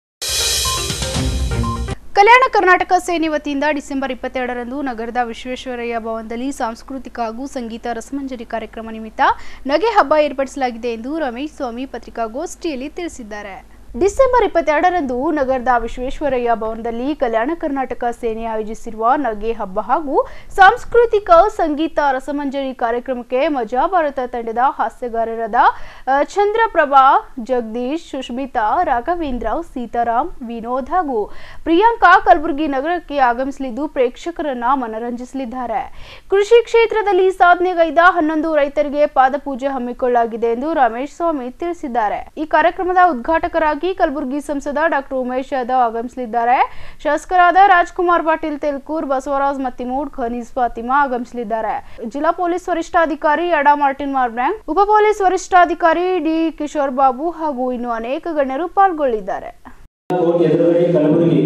Speaker 4: ಕಲ್ಯಾಣ ಕರ್ನಾಟಕ ಸೇನೆ ವತಿಯಿಂದ ಡಿಸೆಂಬರ್ ಇಪ್ಪತ್ತೆರಡರಂದು ನಗರದ ವಿಶ್ವೇಶ್ವರಯ್ಯ ಭವನದಲ್ಲಿ ಸಾಂಸ್ಕೃತಿಕ ಹಾಗೂ ಸಂಗೀತ ರಸಮಂಜರಿ ಕಾರ್ಯಕ್ರಮ ನಿಮಿತ್ತ ನಗೆ ಹಬ್ಬ ಏರ್ಪಡಿಸಲಾಗಿದೆ ಎಂದು ರಮೇಶ್ ಸ್ವಾಮಿ ಪತ್ರಿಕಾಗೋಷ್ಠಿಯಲ್ಲಿ ತಿಳಿಸಿದ್ದಾರೆ ಡಿಸೆಂಬರ್ ಇಪ್ಪತ್ತೆರಡರಂದು ನಗರದ ವಿಶ್ವೇಶ್ವರಯ್ಯ ಭವನದಲ್ಲಿ ಕಲ್ಯಾಣ ಕರ್ನಾಟಕ ಸೇನೆ ಆಯೋಜಿಸಿರುವ ನಗೆ ಹಬ್ಬ ಹಾಗೂ ಸಾಂಸ್ಕೃತಿಕ ಸಂಗೀತ ರಸಮಂಜರಿ ಕಾರ್ಯಕ್ರಮಕ್ಕೆ ಮಜಾ ಭಾರತ ತಂಡದ ಹಾಸ್ಯಗಾರರಾದ ಆ, ಚಂದ್ರಪ್ರಭಾ ಜಗದೀಶ್ ಸುಷ್ಮಿತಾ ರಾಘವೇಂದ್ರ ಸೀತಾರಾಮ್ ವಿನೋದ್ ಹಾಗೂ ಪ್ರಿಯಾಂಕಾ ಕಲಬುರಗಿ ನಗರಕ್ಕೆ ಆಗಮಿಸಲಿದ್ದು ಪ್ರೇಕ್ಷಕರನ್ನ ಮನರಂಜಿಸಲಿದ್ದಾರೆ ಕೃಷಿ ಕ್ಷೇತ್ರದಲ್ಲಿ ಸಾಧನೆಗೈದ ಹನ್ನೊಂದು ರೈತರಿಗೆ ಪಾದಪೂಜೆ ಹಮ್ಮಿಕೊಳ್ಳಲಾಗಿದೆ ಎಂದು ರಮೇಶ್ ಸ್ವಾಮಿ ತಿಳಿಸಿದ್ದಾರೆ ಈ ಕಾರ್ಯಕ್ರಮದ ಉದ್ಘಾಟಕರಾಗಿ ಕಲಬುರಗಿ ಸಂಸದ ಡಾಕ್ಟರ್ ಉಮೇಶ್ ಯಾದವ್ ಆಗಮಿಸಲಿದ್ದಾರೆ ಶಾಸಕರಾದ ರಾಜ್ಕುಮಾರ್ ಪಾಟೀಲ್ ತೆಲ್ಕೂರ್ ಬಸವರಾಜ್ ಮತ್ತಿಮೂಡ್ ಖನೀಸ್ ಫಾತಿಮಾ ಆಗಮಿಸಲಿದ್ದಾರೆ ಜಿಲ್ಲಾ ಪೊಲೀಸ್ ವರಿಷ್ಠಾಧಿಕಾರಿ ಅಡಾ ಮಾರ್ಟಿನ್ ಮಾರ್ಬ್ರ್ಯಾಂಗ್ ಉಪ ಪೊಲೀಸ್ ವರಿಷ್ಠಾಧಿಕಾರಿ ಡಿ ಕಿಶೋರ್ ಬಾಬು ಹಾಗೂ ಇನ್ನು ಅನೇಕ ಗಣ್ಯರು ಪಾಲ್ಗೊಳ್ಳಿದ್ದಾರೆ
Speaker 15: ಕೋರ್ಟ್ ಎದುರುಗಡೆ ಕಲಬುರಗಿ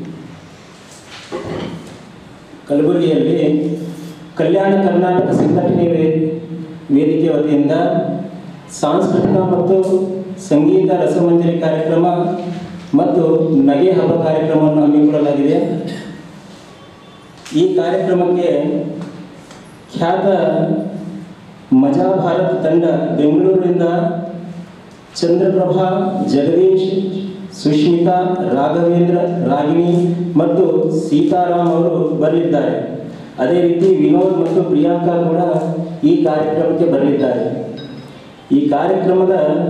Speaker 15: ಕಲಬುರಗಿಯಲ್ಲಿ ಕಲ್ಯಾಣ ಕರ್ನಾಟಕ ಸಂಘಟನೆ ವೇ- ವೇದಿಕೆ ವತಿಯಿಂದ ಸಾಂಸ್ಕೃತಿಕ ಮತ್ತು ಸಂಗೀತ ರಸಮಂಜರಿ ಕಾರ್ಯಕ್ರಮ ಮತ್ತು ನಗೆ ಹಬ್ಬ ಕಾರ್ಯಕ್ರಮವನ್ನು ಹಮ್ಮಿಕೊಳ್ಳಲಾಗಿದೆ ಈ ಕಾರ್ಯಕ್ರಮಕ್ಕೆ ಖ್ಯಾತ ಮಜಾ ಭಾರತ್ ತಂಡ ಬೆಂಗಳೂರಿನಿಂದ ಚಂದ್ರಪ್ರಭಾ ಜಗದೀಶ್ ಸುಷ್ಮಿತಾ ರಾಘವೇಂದ್ರ ರಾಗಿಣಿ ಮತ್ತು ಸೀತಾರಾಮ್ ಅವರು ಬರಲಿದ್ದಾರೆ ಅದೇ ರೀತಿ ವಿನೋದ್ ಮತ್ತು ಪ್ರಿಯಾಂಕಾ ಕೂಡ ಈ ಕಾರ್ಯಕ್ರಮಕ್ಕೆ ಬರಲಿದ್ದಾರೆ ಈ ಕಾರ್ಯಕ್ರಮದ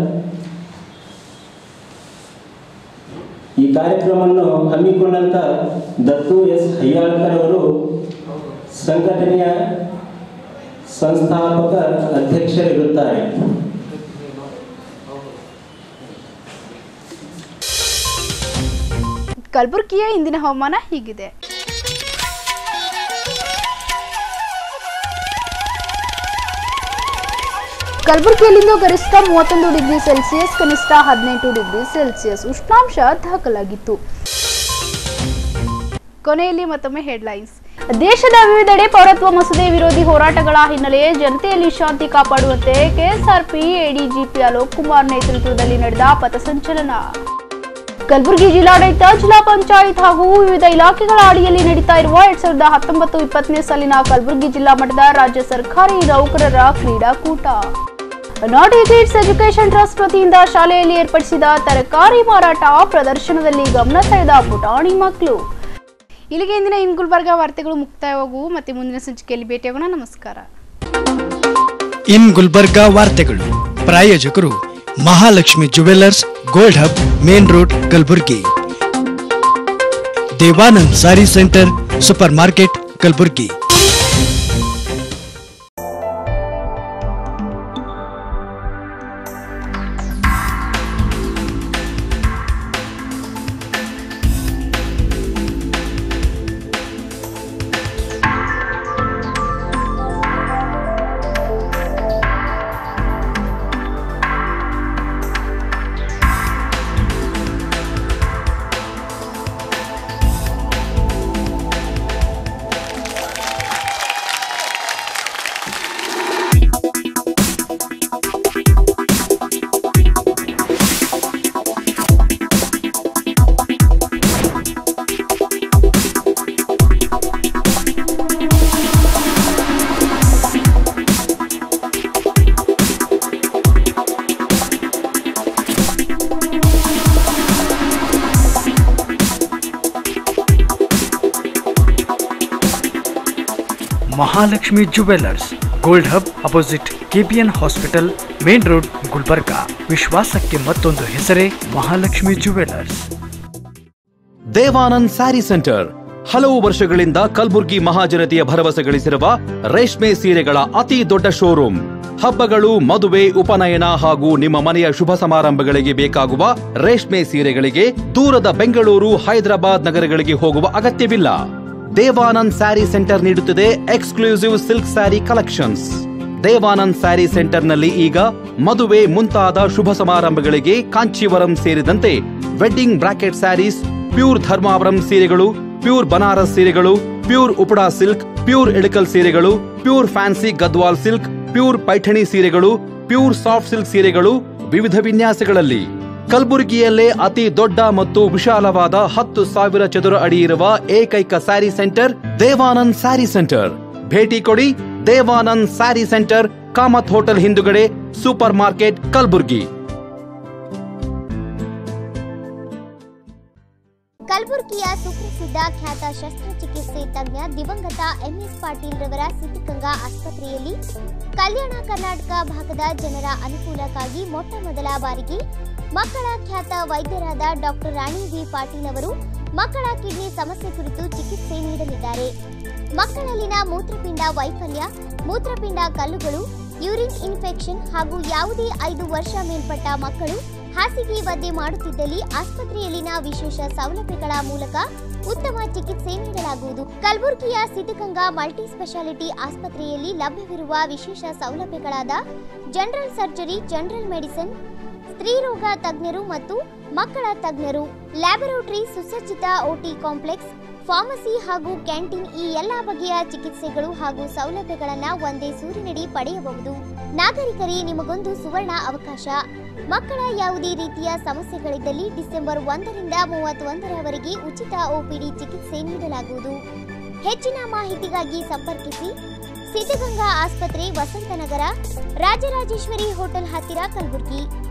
Speaker 15: ಈ ಕಾರ್ಯಕ್ರಮವನ್ನು ಹಮ್ಮಿಕೊಂಡಂತ ದತ್ತು ಎಸ್ ಹಯ್ಯಾಳ್ಕರ್ ಅವರು ಸಂಘಟನೆಯ ಸಂಸ್ಥಾಪಕ ಅಧ್ಯಕ್ಷರಿರುತ್ತಾರೆ
Speaker 4: ಕಲಬುರಗಿಯ ಇಂದಿನ ಹವಾಮಾನ ಹೀಗಿದೆ ಕಲಬುರಗಿಯಲ್ಲಿಂದು ಗರಿಷ್ಠ ಮೂವತ್ತೊಂದು ಡಿಗ್ರಿ ಸೆಲ್ಸಿಯಸ್ ಕನಿಷ್ಠ ಹದಿನೆಂಟು ಡಿಗ್ರಿ ಸೆಲ್ಸಿಯಸ್ ಉಷ್ಣಾಂಶ ದಾಖಲಾಗಿತ್ತು ಕೊನೆಯಲ್ಲಿ ಮತ್ತೊಮ್ಮೆ ಹೆಡ್ಲೈನ್ಸ್ ದೇಶದ ವಿವಿಧೆಡೆ ಪೌರತ್ವ ಮಸೂದೆ ವಿರೋಧಿ ಹೋರಾಟಗಳ ಹಿನ್ನೆಲೆ ಜನತೆಯಲ್ಲಿ ಶಾಂತಿ ಕಾಪಾಡುವಂತೆ ಕೆಎಸ್ಆರ್ಪಿ ಎಡಿಜಿಪಿ ಅಲೋಕ್ ಕುಮಾರ್ ನೇತೃತ್ವದಲ್ಲಿ ನಡೆದ ಪಥಸಂಚಲನ ಕಲಬುರಗಿ ಜಿಲ್ಲಾಡಳಿತ ಜಿಲ್ಲಾ ಪಂಚಾಯತ್ ಹಾಗೂ ವಿವಿಧ ಇಲಾಖೆಗಳ ಅಡಿಯಲ್ಲಿ ನಡೀತಾ ಇರುವ ಎರಡ್ ಸಾವಿರದ ಹತ್ತೊಂಬತ್ತು ಇಪ್ಪತ್ತನೇ ಸಾಲಿನ ಕಲಬುರಗಿ ಜಿಲ್ಲಾ ಮಟ್ಟದ ರಾಜ್ಯ ಸರ್ಕಾರಿ ನೌಕರರ ಕ್ರೀಡಾಕೂಟ ನಾಟಿ ಕಿಡ್ಸ್ ಎಜುಕೇಶನ್ ಟ್ರಸ್ಟ್ ವತಿಯಿಂದ ಶಾಲೆಯಲ್ಲಿ ಏರ್ಪಡಿಸಿದ ತರಕಾರಿ ಮಾರಾಟ ಪ್ರದರ್ಶನದಲ್ಲಿ ಗಮನ ಸೆಳೆದ ಪುಟಾಣಿ ಮಕ್ಕಳು ಇಲ್ಲಿಗೆ ಇಂದಿನ ಇನ್ ಗುಲ್ಬರ್ಗ ವಾರ್ತೆಗಳು ಮುಕ್ತಾಯವಾಗುವು ಮತ್ತೆ ಮುಂದಿನ ಸಂಚಿಕೆಯಲ್ಲಿ ಭೇಟಿಯಾಗೋಣ ನಮಸ್ಕಾರ
Speaker 1: ಇನ್ ಗುಲ್ಬರ್ಗಾ ವಾರ್ತೆಗಳು ಪ್ರಾಯೋಜಕರು Mahalakshmi jewellers gold hub main road Kalaburagi Devanand sari centre super market Kalaburagi Mahalakshmi jewellers gold hub opposite KPN hospital main road Gulbarga ವಿಶ್ವಾಸಕ್ಕೆ ಮತ್ತೊಂದು ಹೆಸರೇ ಮಹಾಲಕ್ಷ್ಮಿ ಜುವೆಲ್ಲರ್ಸ್
Speaker 2: ದೇವಾನಂದ್ ಸ್ಯಾರಿ ಸೆಂಟರ್ ಹಲವು ವರ್ಷಗಳಿಂದ ಕಲ್ಬುರ್ಗಿ ಮಹಾಜನತೆಯ ಭರವಸೆ ಗಳಿಸಿರುವ ರೇಷ್ಮೆ ಸೀರೆಗಳ ಅತಿ ದೊಡ್ಡ ಶೋರೂಮ್ ಹಬ್ಬಗಳು ಮದುವೆ ಉಪನಯನ ಹಾಗೂ ನಿಮ್ಮ ಮನೆಯ ಶುಭ ಸಮಾರಂಭಗಳಿಗೆ ಬೇಕಾಗುವ ರೇಷ್ಮೆ ಸೀರೆಗಳಿಗೆ ದೂರದ ಬೆಂಗಳೂರು ಹೈದರಾಬಾದ್ ನಗರಗಳಿಗೆ ಹೋಗುವ ಅಗತ್ಯವಿಲ್ಲ ದೇವಾನಂದ್ ಸ್ಯಾರಿ ಸೆಂಟರ್ ನೀಡುತ್ತಿದೆ exclusive silk sari collections Devanand sari ಸೆಂಟರ್ನಲ್ಲಿ ಈಗ ಮದುವೆ ಮುಂತಾದ ಶುಭ ಸಮಾರಂಭಗಳಿಗೆ ಕಾಂಚೀವರಂ ಸೇರಿದಂತೆ wedding bracket saris pure Dharmavaram ಸೀರೆಗಳು ಪ್ಯೂರ್ ಬನಾರಸ್ ಸೀರೆಗಳು pure Uppada silk pure Ilkal ಸೀರೆಗಳು pure fancy Gadwal silk pure Paithani ಸೀರೆಗಳು ಪ್ಯೂರ್ ಸಾಫ್ಟ್ ಸಿಲ್ಕ್ ಸೀರೆಗಳು ವಿವಿಧ ವಿನ್ಯಾಸಗಳಲ್ಲಿ ಕಲಬುರಗಿಯಲ್ಲೇ ಅತಿ ದೊಡ್ಡ ಮತ್ತು ವಿಶಾಲವಾದ ಹತ್ತು ಸಾವಿರ ಚದುರ ಅಡಿ ಇರುವ ಏಕೈಕ ಸ್ಯಾರಿ ಸೆಂಟರ್ ದೇವಾನಂದ್ ಸ್ಯಾರಿ ಸೆಂಟರ್ ಭೇಟಿ ಕೊಡಿ ದೇವಾನಂದ್ ಸ್ಯಾರಿ ಸೆಂಟರ್ ಕಾಮತ್ ಹೋಟೆಲ್ ಹಿಂದುಗಡೆ ಸೂಪರ್ ಮಾರ್ಕೆಟ್ ಕಲಬುರ್ಗಿ
Speaker 3: ಕಲಬುರಗಿಯ ಸುಪ್ರಸಿದ್ಧ ಖ್ಯಾತ ಶಸ್ತ್ರಚಿಕಿತ್ಸೆ ತಜ್ಞ ದಿವಂಗತ ಎಂಎಸ್ ಪಾಟೀಲ್ ರವರ ಸಿದ್ಧಗಂಗಾ ಆಸ್ಪತ್ರೆಯಲ್ಲಿ ಕಲ್ಯಾಣ ಕರ್ನಾಟಕ ಭಾಗದ ಜನರ ಅನುಕೂಲಕ್ಕಾಗಿ ಮೊಟ್ಟ ಮೊದಲ ಬಾರಿಗೆ ಮಕ್ಕಳ ಖ್ಯಾತ ವೈದ್ಯರಾದ ಡಾಕ್ಟರ್ ರಾಣಿ ವಿ ಪಾಟೀಲ್ ಅವರು ಮಕ್ಕಳ ಕಿಡ್ನಿ ಸಮಸ್ಯೆ ಕುರಿತು ಚಿಕಿತ್ಸೆ ನೀಡಲಿದ್ದಾರೆ ಮಕ್ಕಳಲ್ಲಿನ ಮೂತ್ರಪಿಂಡ ವೈಫಲ್ಯ ಮೂತ್ರಪಿಂಡ ಕಲ್ಲುಗಳು ಯೂರಿನ್ ಇನ್ಫೆಕ್ಷನ್ ಹಾಗೂ ಯಾವುದೇ ಐದು ವರ್ಷ ಮೇಲ್ಪಟ್ಟ ಮಕ್ಕಳು ಹಾಸಿಗೆ ಒದ್ದೆ ಮಾಡುತ್ತಿದ್ದಲ್ಲಿ ಆಸ್ಪತ್ರೆಯಲ್ಲಿನ ವಿಶೇಷ ಸೌಲಭ್ಯಗಳ ಮೂಲಕ ಉತ್ತಮ ಚಿಕಿತ್ಸೆ ನೀಡಲಾಗುವುದು ಕಲಬುರಗಿಯ ಸಿದ್ಧಗಂಗಾ ಮಲ್ಟಿ ಸ್ಪೆಷಾಲಿಟಿ ಆಸ್ಪತ್ರೆಯಲ್ಲಿ ಲಭ್ಯವಿರುವ ವಿಶೇಷ ಸೌಲಭ್ಯಗಳಾದ ಜನರಲ್ ಸರ್ಜರಿ ಜನರಲ್ ಮೆಡಿಸಿನ್ ಸ್ತ್ರೀರೋಗ ತಜ್ಞರು ಮತ್ತು ಮಕ್ಕಳ ತಜ್ಞರು ಲ್ಯಾಬೊರೇಟರಿ ಸುಸಜ್ಜಿತ ಓಟಿ ಕಾಂಪ್ಲೆಕ್ಸ್ ಫಾರ್ಮಸಿ ಹಾಗೂ ಕ್ಯಾಂಟೀನ್ ಈ ಎಲ್ಲಾ ಬಗೆಯ ಚಿಕಿತ್ಸೆಗಳು ಹಾಗೂ ಸೌಲಭ್ಯಗಳನ್ನು ಒಂದೇ ಸೂರಿನಡಿ ಪಡೆಯಬಹುದು ನಾಗರಿಕರೇ ನಿಮಗೊಂದು ಸುವರ್ಣ ಅವಕಾಶ ಮಕ್ಕಳ ಯಾವುದೇ ರೀತಿಯ ಸಮಸ್ಯೆಗಳಿದ್ದಲ್ಲಿ ಡಿಸೆಂಬರ್ ಒಂದರಿಂದ ಮೂವತ್ತೊಂದರವರೆಗೆ ಉಚಿತ ಒಪಿಡಿ ಚಿಕಿತ್ಸೆ ನೀಡಲಾಗುವುದು ಹೆಚ್ಚಿನ ಮಾಹಿತಿಗಾಗಿ ಸಂಪರ್ಕಿಸಿ ಸಿದ್ಧಗಂಗಾ ಆಸ್ಪತ್ರೆ ವಸಂತನಗರ ರಾಜರಾಜೇಶ್ವರಿ ಹೋಟೆಲ್ ಹತ್ತಿರ ಕಲಬುರಗಿ